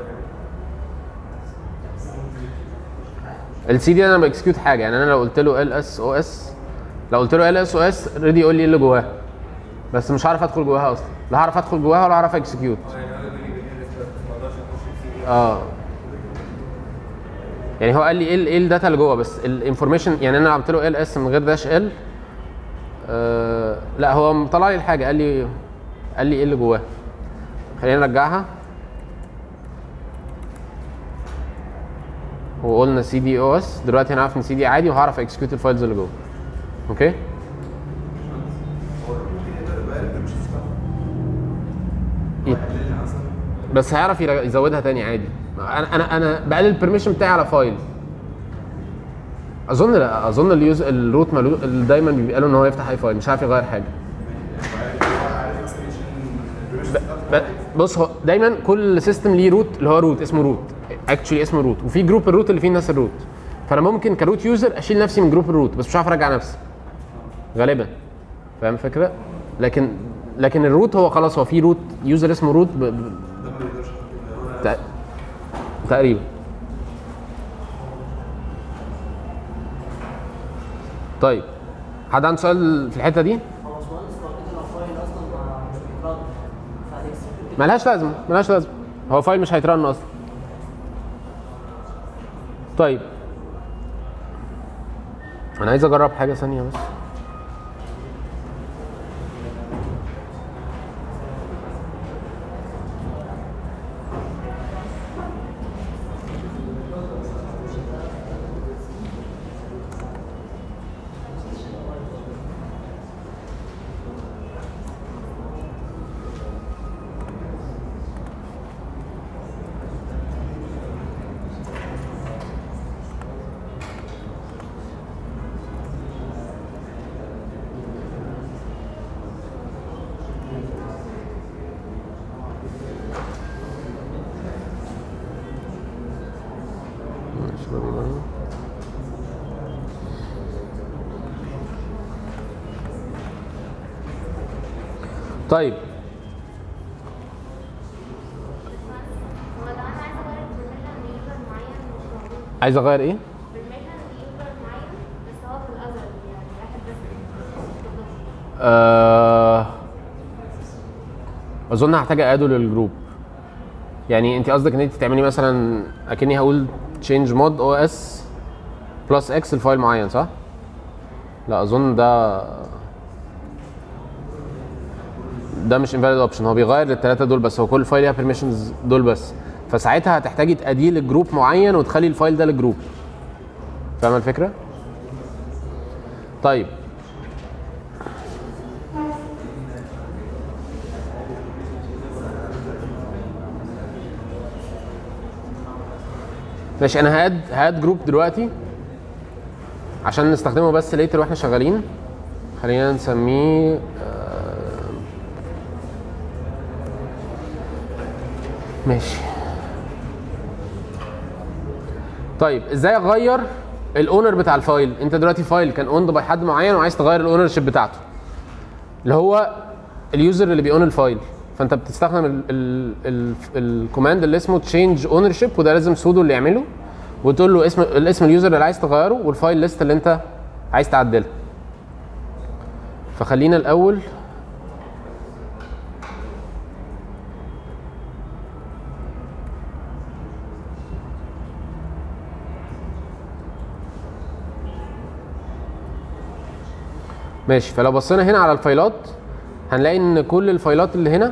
D: اريد
A: السي دي انا باكسكيوت حاجه يعني انا لو قلت له ال اس او اس لو قلت له ال اس او اس ريدي يقول لي ايه اللي جواها بس مش عارف ادخل جواها اصلا لا هعرف ادخل جواها ولا هعرف اكسكيوت
D: يعني انا بيجي بالهيلث بس ما اقدرش اخش السي دي
A: اه يعني هو قال لي ايه ال- ايه الداتا اللي جوه بس الانفورميشن يعني انا عملت له ال اس من غير داش ال آه لا هو مطلع لي الحاجه قال لي قال لي ايه اللي جواها خلينا نرجعها وقلنا سي دي او اس دلوقتي انا عارف ان سي دي عادي وهعرف اكسكيوت الفايلز اللي جوه اوكي
C: هو ممكن يقدر يبقى البرميشنز
A: إيه؟ بس هيعرف يرا- يزودها تاني عادي انا انا انا بقلل البرميشن بتاعي على فايل اظن لا اظن اليوز الروت ملو... اللي دايما بيقالوا ان هو يفتح اي فايل مش عارف يغير حاجه ب... بص هو دايما كل سيستم ليه روت اللي هو روت اسمه روت اكشلي اسمه روت وفي جروب الروت اللي فيه الناس الروت فانا ممكن كروت يوزر اشيل نفسي من جروب الروت بس مش عارف ارجع نفسي غالبا فاهم الفكره لكن لكن الروت هو خلاص هو في روت يوزر اسمه روت ب... ب... تق- تقريبا طيب حد عنده سؤال في الحته دي؟
B: هو باشمهندس لو كده لو فايل اصلا ما مش بيترد فهتكسب
A: ملهاش لازمه ملهاش لازمه هو فايل مش هيترن اصلا طيب انا عايز اجرب حاجه ثانيه بس ماشي، ده بيبان. طيب
E: هو لو انا
A: عايز
E: عايزه اغير permission ليوزر معين مش موجود
A: اغير ايه؟
E: permission ليوزر معين بس هو في الازل يعني واحد بس
A: آه اظن هحتاج ادو للجروب يعني انت قصدك ان انت تعملي مثلا اكني هقول change mod os بلس اكس الفايل معين صح؟ لا اظن ده ده مش invalid option هو بيغير للثلاثه دول بس هو كل فايل ليها permissions دول بس فساعتها هتحتاجي تاديه لجروب معين وتخلي الفايل ده لجروب فاهمه الفكره؟ طيب ماشي انا هاد هاد جروب دلوقتي عشان نستخدمه بس ليتر واحنا شغالين خلينا نسميه آه، ماشي طيب ازاي اغير الاونر بتاع الفايل انت دلوقتي فايل كان اوند باي حد معين وعايز تغير الاونر شيب بتاعته اللي هو اليوزر اللي بيون الفايل فانت بتستخدم ال- ال- ال- الكوماند اللي اسمه تشينج اونر شيب وده لازم سودو اللي يعمله وتقول له اسم الاسم اليوزر اللي عايز تغيره والفايل ليست اللي انت عايز تعدلها فخلينا الاول ماشي فلو بصينا هنا على الفايلات هنلاقي ان كل الفايلات اللي هنا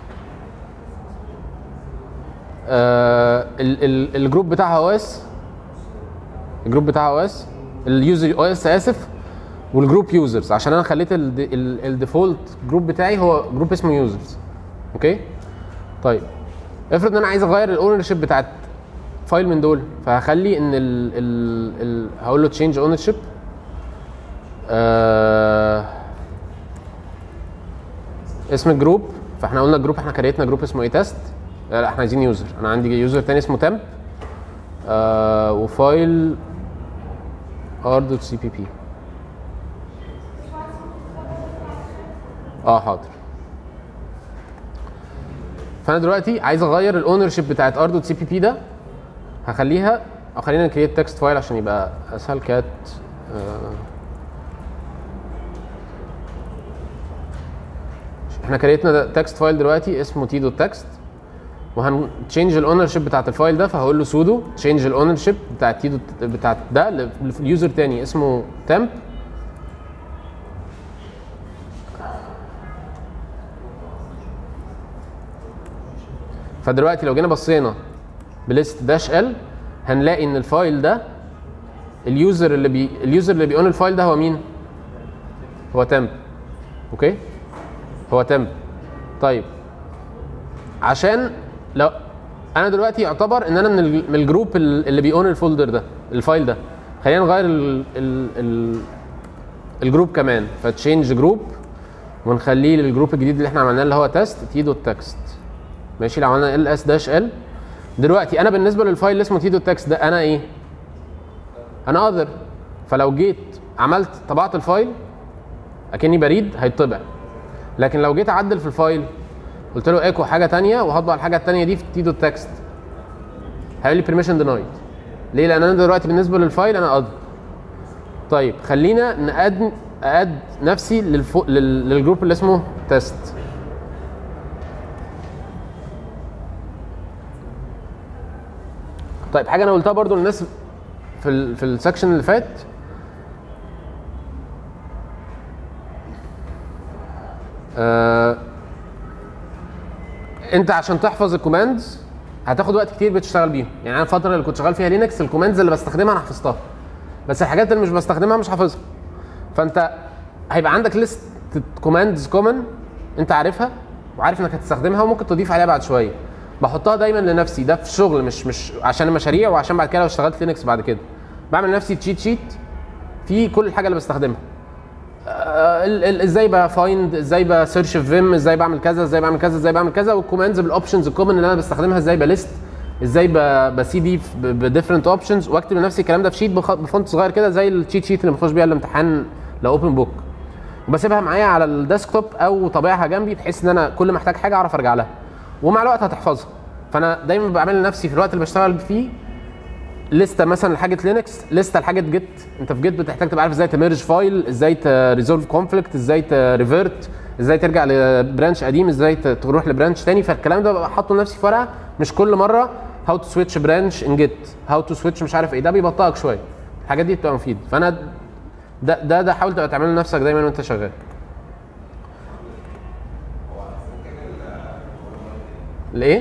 A: آه ال ال الجروب بتاعها او اس الجروب بتاعها او اس اليوزر او اس اسف والجروب يوزرز عشان انا خليت الديفولت جروب بتاعي هو جروب اسمه يوزرز اوكي طيب افرض ان انا عايز اغير الاونر شيب بتاعت فايل من دول فهخلي ان ال ال ال هقول له تشينج اونر شيب آه اسم الجروب فاحنا قلنا الجروب احنا كريتنا جروب اسمه ايه تيست لا لا احنا عايزين يوزر انا عندي يوزر تاني اسمه تمب آه وفايل r.cpp اه حاضر فانا دلوقتي عايز اغير الاونر شيب بتاعت r.cpp ده هخليها او خلينا نكريت تكست فايل عشان يبقى اسهل كات آه احنا كريتنا تكست فايل دلوقتي اسمه تي دوت تكست وهنتشينج الاونر شيب بتاعت الفايل ده فهقول له سودو تشينج الاونر شيب بتاعت تي دوت بتاعت ده ليوزر تاني اسمه تمب فدلوقتي لو جينا بصينا بليست داش ال هنلاقي ان الفايل ده اليوزر اللي بي اليوزر اللي بيقون الفايل ده هو مين؟ هو تمب اوكي؟ هو تم طيب عشان لو انا دلوقتي يعتبر ان انا من الج- من الجروب ال- اللي بيون الفولدر ده الفايل ده خلينا نغير ال ال ال الجروب كمان فتشينج جروب ونخليه للجروب الجديد اللي احنا عملناه اللي هو تيست تي دوت تكست ماشي لو عملنا ال اس داش ال دلوقتي انا بالنسبه للفايل اللي اسمه تي دوت تكست ده انا ايه؟ انا اذر فلو جيت عملت طبعت الفايل اكني بريد هيطبع لكن لو جيت اعدل في الفايل قلت له ايكو حاجه تانية وهطبع الحاجه التانية دي في تي دوت تكست هيقول لي بيرميشن دينايد ليه؟ لان انا دلوقتي بالنسبه للفايل انا اذر طيب خلينا نقد اقد نفسي للفو... لل... للجروب اللي اسمه تيست طيب حاجه انا قلتها برضو للناس في ال... في السكشن اللي فات آه... انت عشان تحفظ الكوماندز هتاخد وقت كتير بتشتغل بيهم يعني انا الفتره اللي كنت شغال فيها لينكس الكوماندز اللي بستخدمها انا حفظتها بس الحاجات اللي مش بستخدمها مش حافظها فانت هيبقى عندك ليست كوماندز كومن انت عارفها وعارف انك هتستخدمها وممكن تضيف عليها بعد شويه بحطها دايما لنفسي ده في الشغل مش مش عشان المشاريع وعشان بعد كده لو اشتغلت لينكس بعد كده بعمل لنفسي تشيت شيت في كل الحاجه اللي بستخدمها آه، ال- ال- ازاي بفايند ازاي بسيرش في فيم ازاي بعمل كذا ازاي بعمل كذا ازاي بعمل كذا والكوماندز بالاوبشنز الكومن اللي انا بستخدمها ازاي بليست ازاي ب- بسي دي بديفرنت اوبشنز واكتب لنفسي الكلام ده في شيت بخ- بفونت صغير كده زي التشيت شيت اللي بخش بيها الامتحان لو اوبن بوك وبسيبها معايا على الديسكتوب او طابعها جنبي بحيث ان انا كل ما احتاج حاجه اعرف ارجع لها ومع الوقت هتحفظها فانا دايما بعمل لنفسي في الوقت اللي بشتغل فيه لسته مثلا لحاجه لينكس لسته لحاجه جيت انت في جيت بتحتاج تبقى عارف ازاي تميرج فايل ازاي تريزولف كونفليكت ازاي تريفيرت ازاي ترجع لبرانش قديم ازاي ت- تروح لبرانش تاني فالكلام ده ببقى حاطه لنفسي في ورقه مش كل مره هاو تو سويتش برانش ان جيت هاو تو سويتش مش عارف ايه ده بيبطئك شويه الحاجات دي بتبقى مفيده فانا ده ده ده حاول تبقى تعمله لنفسك دايما وانت شغال الايه؟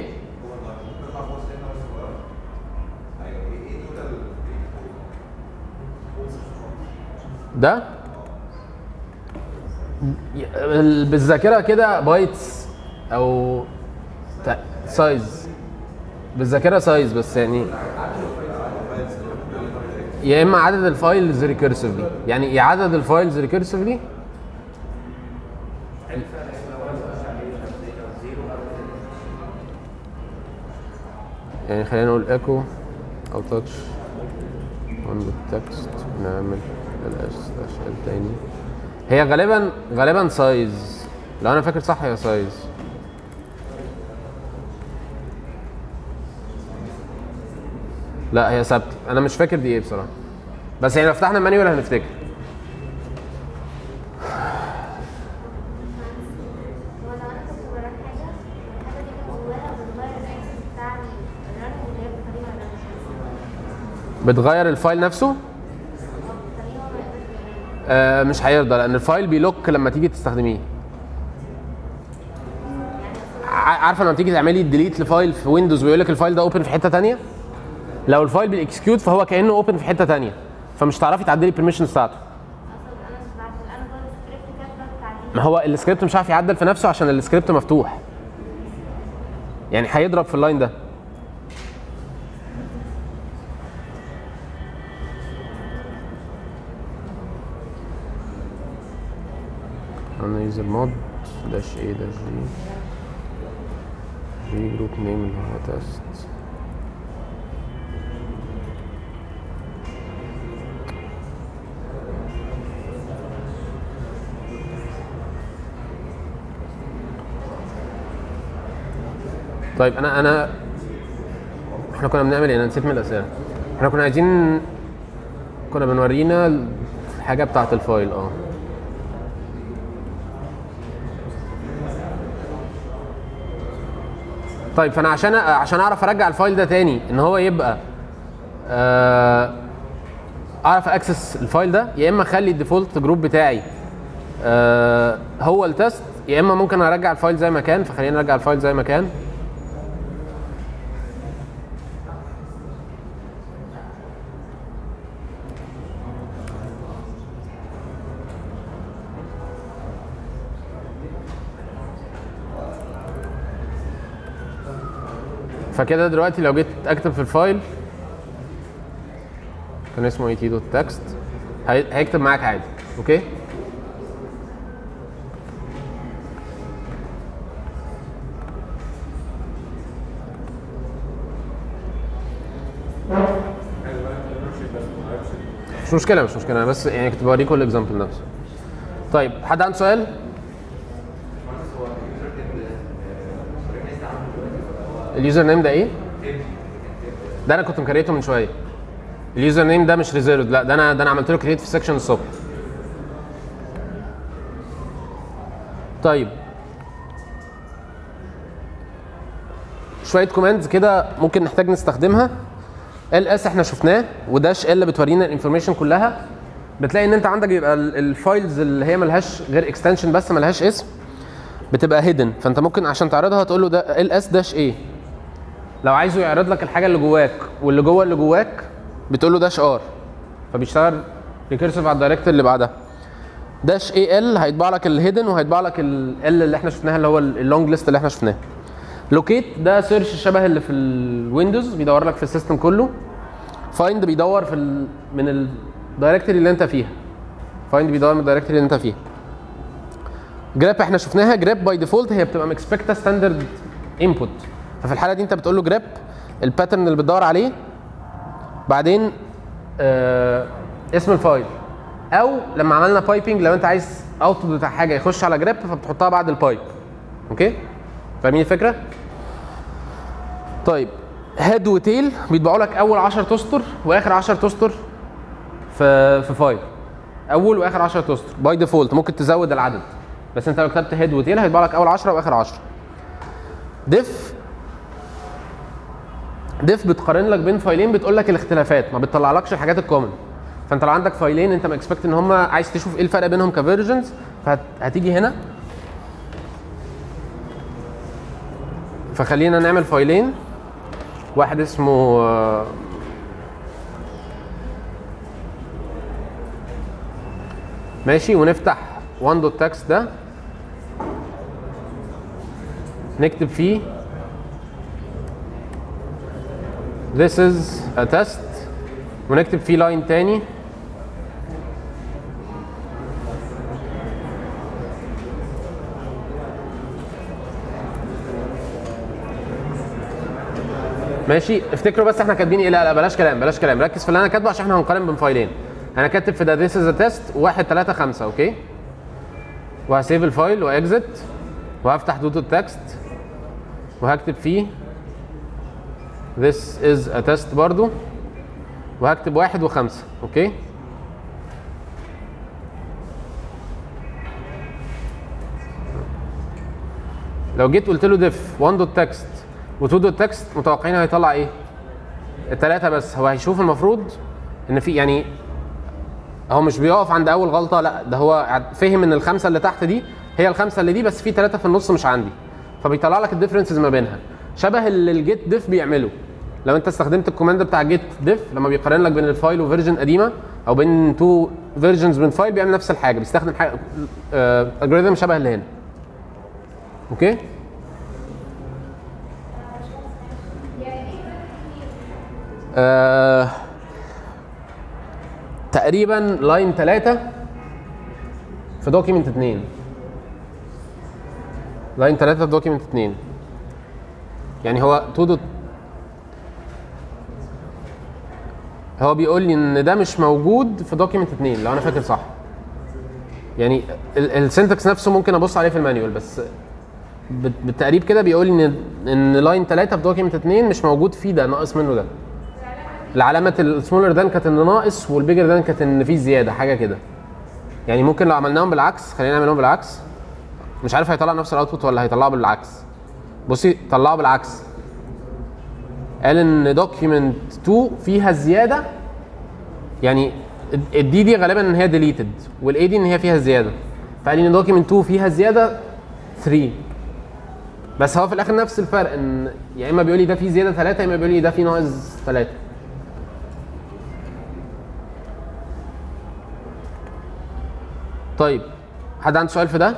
A: ده ي- ال- بالذاكره كده بايتس او تا- سايز بالذاكره سايز بس يعني يا اما عدد الفايلز ريكيرسيفلي يعني يا عدد الفايلز ريكيرسيفلي يعني خلينا نقول ايكو او تاتش اون التكست نعمل الاس سلاش ال تاني هي غالبا غالبا سايز لو انا فاكر صح هي سايز لا هي ثابته انا مش فاكر دي ايه بصراحه بس يعني لو فتحنا المانيوال هنفتكر
E: وانا انا كنت وراك حاجه الحاجه دي كانت جواها بتغير الاكسس بتاع الرن اللي هي بتخليه ما يرنش
A: بتغير الفايل نفسه
E: او بتخليه هو ما يقدرش يرن
A: آه مش هيرضى لان الفايل بيلوك لما تيجي تستخدميه ع- عارفه لما تيجي تعملي ديليت لفايل في ويندوز ويقول لك الفايل ده اوبن في حته تانية لو الفايل بالاكسكيوت فهو كانه اوبن في حته تانية فمش هتعرفي تعدلي البرميشنز بتاعته
E: اصلا انا مش بعرف انا جوه السكريبت كاتبه التعديل
A: ما هو السكريبت مش عارف يعدل في نفسه عشان السكريبت مفتوح يعني هيضرب في اللاين ده انا يوزر مود داش ايه داش جي جي جروب نيم اللي هو تيست طيب انا انا احنا كنا بنعمل ايه انا نسيت من الاسئله احنا كنا عايزين كنا بنورينا الحاجه بتاعه الفايل اه طيب فانا عشان عشان اعرف ارجع الفايل ده تاني ان هو يبقى آه، اعرف اكسس الفايل ده يا اما اخلي الديفولت جروب بتاعي آه، هو التست يا اما ممكن ارجع الفايل زي ما كان فخلينا نرجع الفايل زي ما كان فكده دلوقتي لو جيت اكتب في الفايل كان اسمه اي تي دوت تكست هيكتب معاك عادي اوكي مش مشكله مش مشكله انا بس يعني كنت بوريكم الاكزامبل نفسه طيب حد عنده سؤال اليوزر نيم ده ايه ده انا كنت مكريته من شويه اليوزر نيم ده مش ريزيرفد لا ده انا ده انا عملت له كريت في السكشن الصبح طيب شويه كوماندز كده ممكن نحتاج نستخدمها ال اس احنا شفناه وداش ال بتورينا الانفورميشن كلها بتلاقي ان انت عندك يبقى ال- الفايلز اللي هي ملهاش غير اكستنشن بس ملهاش اسم بتبقى هيدن فانت ممكن عشان تعرضها تقول له ده ال اس داش ايه لو عايزه يعرض لك الحاجه اللي جواك واللي جوه اللي جواك بتقول له داش ار فبيشتغل ريكيرسيف على الدايركت اللي بعدها داش اي ال هيطبع لك الهيدن وهيطبع لك ال اللي احنا شفناها اللي هو اللونج ليست اللي احنا شفناه لوكيت ده سيرش شبه اللي في الويندوز بيدور لك في السيستم كله فايند بيدور في ال من الدايركتوري اللي انت فيها فايند بيدور من الدايركتوري اللي انت فيها جراب احنا شفناها جراب باي ديفولت هي بتبقى مكسبكتا ستاندرد انبوت ففي الحاله دي انت بتقول له جراب الباترن اللي بتدور عليه بعدين آه اسم الفايل او لما عملنا بايبنج لو انت عايز اوتبوت بتاع حاجه يخش على جراب فبتحطها بعد البايب اوكي فاهمين الفكره طيب هيد وتيل بيطبعوا لك اول 10 اسطر واخر 10 اسطر في في فايل اول واخر 10 اسطر باي ديفولت ممكن تزود العدد بس انت لو كتبت هيد وتيل هيطبع لك اول 10 واخر 10 ديف ديف بتقارن لك بين فايلين بتقول لك الاختلافات ما بتطلعلكش الحاجات الكومن فانت لو عندك فايلين انت مكسبكت ان هم عايز تشوف ايه الفرق بينهم كفيرجنز فهتيجي هنا فخلينا نعمل فايلين واحد اسمه آه، ماشي ونفتح one dot text ده نكتب فيه this is a test ونكتب فيه لاين تاني ماشي افتكروا بس احنا كاتبين ايه لا لا بلاش كلام بلاش كلام ركز في اللي انا كاتبه عشان احنا هنقارن بين فايلين انا كاتب في ده this is a test 1 3 5 اوكي وهسيف الفايل واكزت وهفتح دوت التكست وهكتب فيه this is a test برضو وهكتب واحد وخمسة اوكي لو جيت قلت له diff 1 دوت تكست و2 دوت تكست متوقعين هيطلع ايه؟ التلاتة بس هو هيشوف المفروض ان في يعني هو مش بيقف عند اول غلطه لا ده هو فهم ان الخمسه اللي تحت دي هي الخمسه اللي دي بس في ثلاثه في النص مش عندي فبيطلع لك الديفرنسز ما بينها شبه اللي الجيت ديف بيعمله لو انت استخدمت الكوماند بتاع جيت ديف لما بيقارن لك بين الفايل وفيرجن قديمه او بين تو فيرجنز من فايل بيعمل نفس الحاجه بيستخدم حاجه الجوريزم شبه اللي هنا اوكي آه تقريبا لاين 3 في دوكيمنت 2 لاين 3 في دوكيمنت 2 يعني هو تو دوت هو بيقول لي ان ده مش موجود في دوكيمنت 2 لو انا فاكر صح يعني السنتكس نفسه ممكن ابص عليه في المانيوال بس بت- بالتقريب كده بيقول لي ان ان لاين 3 في دوكيمنت 2 مش موجود فيه ده ناقص منه ده العلامة السمولر دان كانت ان ناقص والبيجر دان كانت ان في زيادة حاجة كده يعني ممكن لو عملناهم بالعكس خلينا نعملهم بالعكس مش عارف هيطلع نفس الاوتبوت ولا هيطلعه بالعكس بصي طلعه بالعكس قال ان دوكيمنت 2 فيها زيادة يعني الدي دي غالبا ان هي ديليتد والاي دي ان هي فيها زيادة فقال لي ان دوكيمنت 2 فيها زيادة 3 بس هو في الاخر نفس الفرق ان يا اما بيقول لي ده فيه زيادة 3 يا اما بيقول لي ده فيه ناقص 3 طيب حد عنده سؤال في ده؟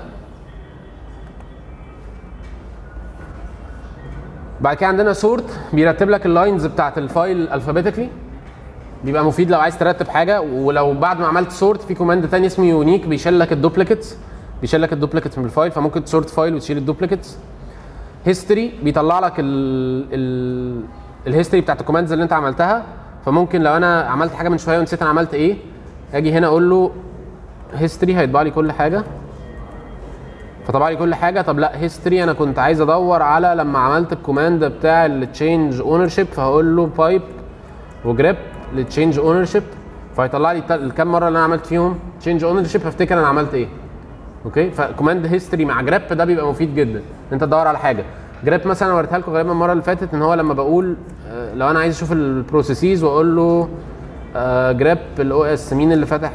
A: بعد كده عندنا سورت بيرتب لك اللاينز بتاعت الفايل الفابيتيكلي بيبقى مفيد لو عايز ترتب حاجه ولو بعد ما عملت سورت في كوماند تاني اسمه يونيك بيشيل لك الدوبليكتس بيشيل لك الدوبليكتس من الفايل فممكن تسورت فايل وتشيل الدوبليكتس هيستوري بيطلع لك ال ال الهيستوري بتاعت الكوماندز اللي انت عملتها فممكن لو انا عملت حاجه من شويه ونسيت انا عملت ايه اجي هنا اقول له هيستوري هيطبع لي كل حاجه فطبع لي كل حاجه طب لا هيستوري انا كنت عايز ادور على لما عملت الكوماند بتاع التشينج اونر شيب فهقول له بايب وجريب للتشينج اونر شيب فهيطلع لي التل- الكام مره اللي انا عملت فيهم تشينج اونر شيب هفتكر انا عملت ايه اوكي فكوماند هيستوري مع جريب ده بيبقى مفيد جدا انت تدور على حاجه جريب مثلا أنا وريتها لكم غالبا المره اللي فاتت ان هو لما بقول آه، لو انا عايز اشوف البروسيسز واقول له جريب الاو اس مين اللي فتح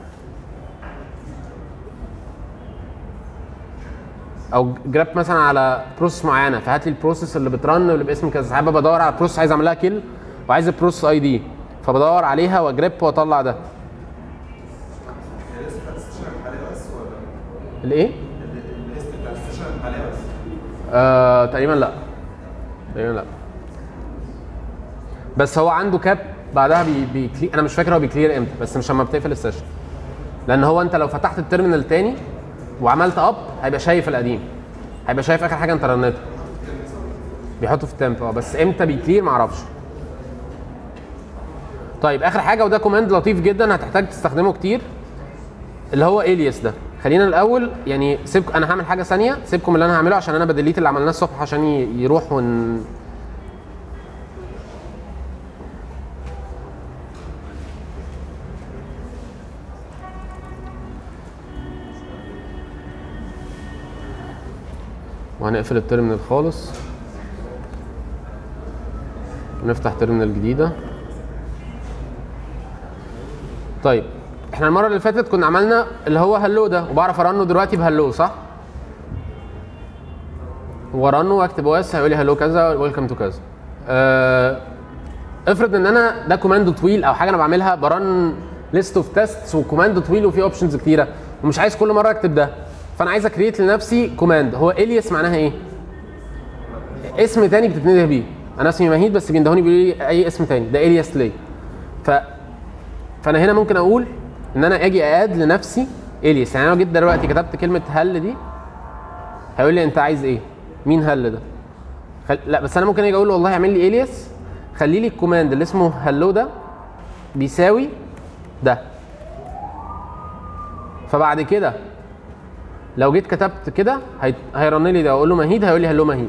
A: او جراب مثلا على بروسيس معينه فهات لي البروسيس اللي بترن واللي باسم كذا ساعات ببقى بدور على بروسيس عايز اعمل لها كيل وعايز البروسيس اي دي فبدور عليها واجرب واطلع ده
C: الليست بتاعت السيشن الحالية بس ولا
A: الايه؟
C: الليست بتاعت السيشن الحالية بس؟
A: آه تقريبا لا تقريبا لا بس هو عنده كاب بعدها بي بيكلي انا مش فاكر هو بيكلير امتى بس مش لما بتقفل السيشن لان هو انت لو فتحت التيرمينال تاني وعملت اب هيبقى شايف القديم هيبقى شايف اخر حاجه انت رنتها بيحطه في التمب اه بس امتى بيكلير معرفش طيب اخر حاجه وده كوماند لطيف جدا هتحتاج تستخدمه كتير اللي هو الياس ده خلينا الاول يعني سيب انا هعمل حاجه ثانيه سيبكم اللي انا هعمله عشان انا بديليت اللي عملناه الصبح عشان ي- يروح ون وهنقفل التيرمينال خالص ونفتح تيرمينال جديده طيب احنا المره اللي فاتت كنا عملنا اللي هو هلو ده وبعرف ارنه دلوقتي بهلو صح ورنه واكتب او اس هيقول لي هلو كذا ويلكم تو كذا آه، افرض ان انا ده كوماند طويل او حاجه انا بعملها برن ليست اوف تيستس وكوماند طويل وفيه اوبشنز كتيره ومش عايز كل مره اكتب ده فانا عايز اكريت لنفسي كوماند هو الياس معناها ايه اسم تاني بتتنده بيه انا اسمي مهيد بس بيندهوني بيقولوا لي اي اسم تاني ده الياس ليه ف فانا هنا ممكن اقول ان انا اجي ااد لنفسي الياس يعني انا لو جيت دلوقتي كتبت كلمه هل دي هيقول لي انت عايز ايه مين هل ده خل... لا بس انا ممكن اجي اقول له والله اعمل لي الياس خلي لي الكوماند اللي اسمه هلو ده بيساوي ده فبعد كده لو جيت كتبت كده هي... هيرن لي ده اقول له مهيد هيقول لي هلو مهيد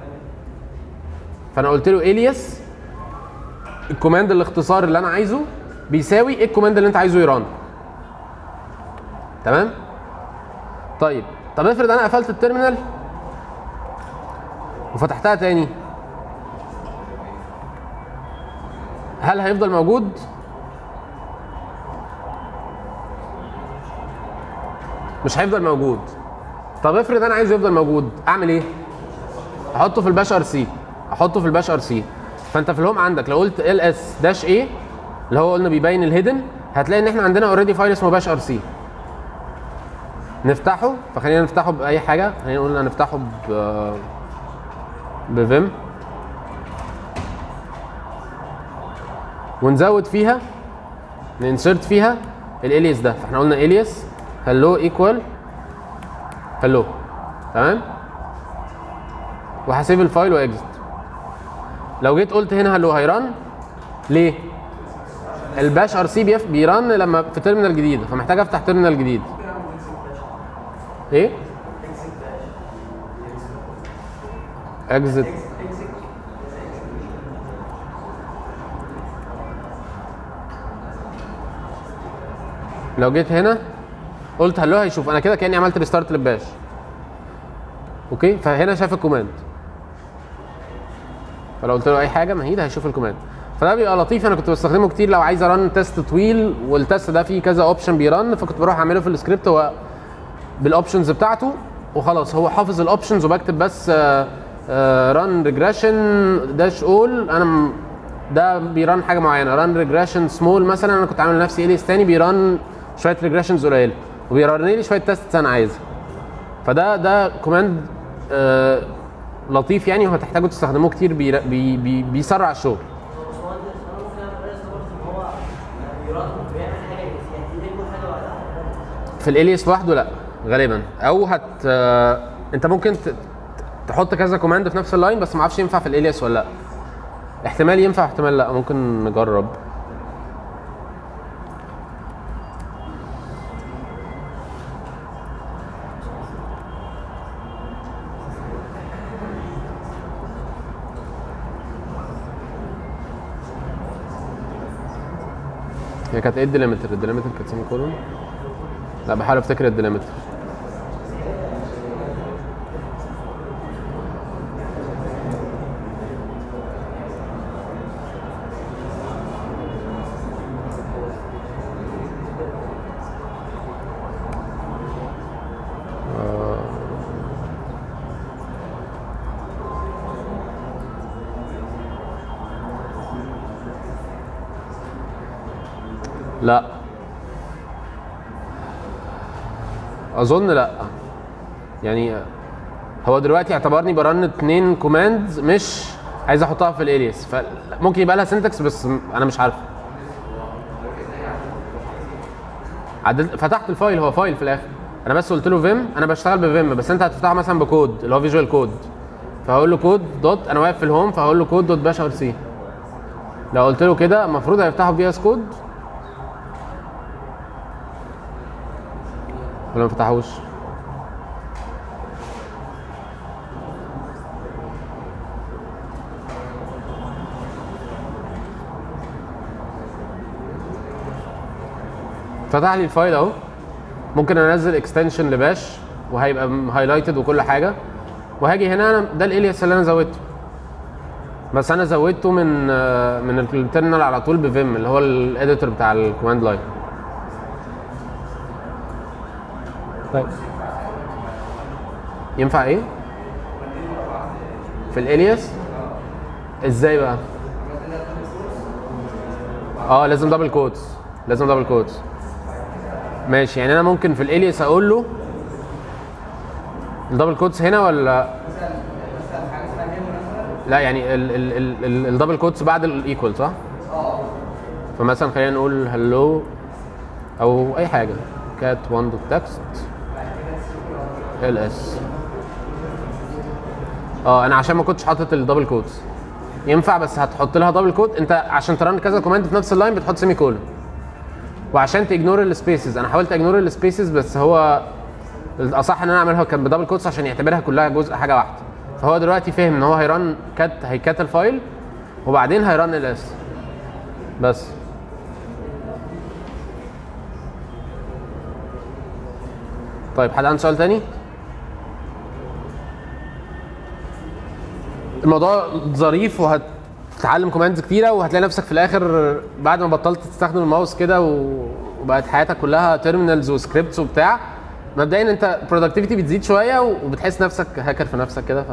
A: فانا قلت له الياس الكوماند الاختصار اللي انا عايزه بيساوي ايه الكوماند اللي انت عايزه يران تمام طيب طب افرض انا قفلت التيرمينال وفتحتها تاني هل هيفضل موجود مش هيفضل موجود طب افرض انا عايزه يفضل موجود اعمل ايه احطه في الباش ار سي احطه في الباش ار سي فانت في الهوم عندك لو قلت ال اس داش ايه اللي هو قلنا بيبين الهيدن هتلاقي ان احنا عندنا اوريدي فايل اسمه باش ار سي نفتحه فخلينا نفتحه باي حاجه خلينا نقول هنفتحه ب بفيم ونزود فيها ننسرت فيها الالياس ده فاحنا قلنا الياس هلو ايكوال هلو تمام وهسيب الفايل واكزت لو جيت قلت هنا هلو هيران ليه الباش ار سي بيف بيرن لما في تيرمينال جديده فمحتاج افتح تيرمينال جديد ايه اكزت لو جيت هنا قلت هلو هيشوف انا كده كاني عملت ريستارت للباش اوكي فهنا شاف الكوماند فلو قلت له اي حاجه مهيد هيشوف الكوماند فده بيبقى لطيف انا كنت بستخدمه كتير لو عايز ارن تيست طويل والتيست ده فيه كذا اوبشن بيرن فكنت بروح اعمله في السكريبت هو بالاوبشنز بتاعته وخلاص هو حافظ الاوبشنز وبكتب بس ران ريجريشن داش اول انا م- ده بيرن حاجه معينه ران ريجريشن سمول مثلا انا كنت عامل لنفسي اليس تاني بيرن شويه ريجريشنز قليله وبيرن لي شويه تيست انا عايزها فده ده كوماند آه لطيف يعني وهتحتاجوا تستخدموه كتير بي بي بي بيسرع الشغل
B: باشمهندس انا ممكن اعمل رئيس برضه ان هو
A: في الالياس لوحده لا غالبا او هت آه، انت ممكن ت... تحط كذا كوماند في نفس اللاين بس ما اعرفش ينفع في الالياس ولا لا احتمال ينفع احتمال لا ممكن نجرب هي كانت ايه الديليمتر الديليمتر كانت سيمي كولون لا بحاول افتكر الديليمتر لا اظن لا يعني هو دلوقتي اعتبرني برن اتنين كوماندز مش عايز احطها في الالياس فممكن يبقى لها سنتكس بس انا مش عارف عدلت فتحت الفايل هو فايل في الاخر انا بس قلت له فيم انا بشتغل بفيم بس انت هتفتحه مثلا بكود اللي هو فيجوال كود فهقول له كود دوت انا واقف في الهوم فهقول له كود دوت باش ار سي لو قلت له كده المفروض هيفتحه في اس كود ولا ما فتحوش فتح لي الفايل اهو ممكن انزل اكستنشن لباش وهيبقى هايلايتد وكل حاجه وهاجي هنا انا ده الالياس اللي انا زودته بس انا زودته من آه، من الترمينال على طول بفيم اللي هو الاديتور بتاع الكوماند لاين طيب ينفع ايه؟ في الالياس ازاي بقى؟ اه لازم دبل كوتس لازم دبل كوتس ماشي يعني انا ممكن في الالياس اقول له الدبل كوتس هنا ولا لا يعني ال- ال- ال- ال- الدبل كوتس بعد الايكوال صح؟ فمثلا خلينا نقول هلو او اي حاجه كات 1 دوت تكست ال اس اه انا عشان ما كنتش حاطط الدبل كوتس ينفع بس هتحط لها دبل كوت انت عشان ترن كذا كوماند في نفس اللاين بتحط سيمي كولون وعشان تجنور السبيسز انا حاولت اجنور السبيسز بس هو الاصح ان انا اعملها كان بدبل كوتس عشان يعتبرها كلها جزء حاجه واحده فهو دلوقتي فهم ان هو هيرن كات هيكات الفايل وبعدين هيرن الاس بس طيب حد عنده سؤال تاني؟ الموضوع ظريف وهتتعلم كوماندز كتيره وهتلاقي نفسك في الاخر بعد ما بطلت تستخدم الماوس كده و- وبقت حياتك كلها تيرمينالز وسكريبتس وبتاع مبدئيا انت برودكتيفيتي بتزيد شويه وبتحس نفسك هاكر في نفسك كده ف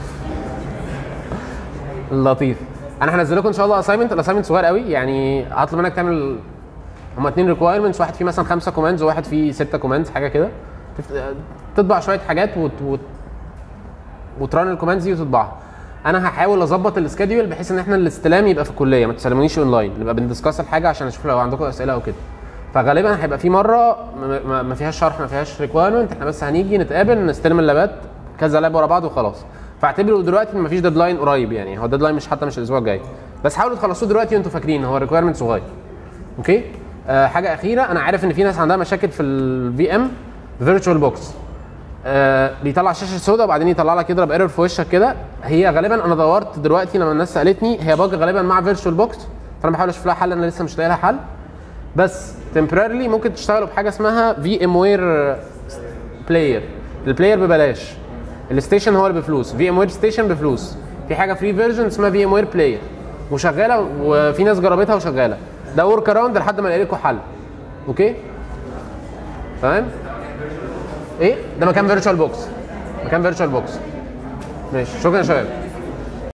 A: لطيف انا هنزل لكم ان شاء الله اساينمنت الاساينمنت صغير قوي يعني هطلب منك تعمل هما اتنين ريكوايرمنتس واحد فيه مثلا خمسه كوماندز وواحد فيه سته كوماندز حاجه كده تفت- تطبع شويه حاجات وت... وت... وتران الكوماندز دي وتطبعها انا هحاول اظبط السكادول بحيث ان احنا الاستلام يبقى في الكليه ما تسلمونيش اونلاين نبقى بندسكاس الحاجه عشان اشوف لو عندكم اسئله او كده فغالبا هيبقى في مره م- م- ما فيهاش شرح ما فيهاش ريكوايرمنت احنا بس هنيجي نتقابل نستلم اللابات كذا لاب ورا بعض وخلاص فاعتبروا دلوقتي ان مفيش ديدلاين قريب يعني هو الديدلاين مش حتى مش الاسبوع الجاي بس حاولوا تخلصوه دلوقتي وانتوا فاكرين هو الريكوايرمنت صغير اوكي آه حاجه اخيره انا عارف ان في ناس عندها مشاكل في الفي ام فيرتشوال بوكس آه بيطلع شاشه سوداء وبعدين يطلع لك يضرب ايرور في وشك كده هي غالبا انا دورت دلوقتي لما الناس سالتني هي باج غالبا مع فيرتشوال بوكس فانا بحاول اشوف لها حل انا لسه مش لاقي لها حل بس تمبراريلي ممكن تشتغلوا بحاجه اسمها في ام وير بلاير البلاير ببلاش الستيشن هو اللي بفلوس في ام وير ستيشن بفلوس في حاجه فري فيرجن اسمها في ام وير بلاير وشغاله وفي ناس جربتها وشغاله ده ورك اراوند لحد ما الاقي لكم حل اوكي تمام ايه ده مكان فيرتشوال بوكس مكان فيرتشوال بوكس ماشي شكرا يا شباب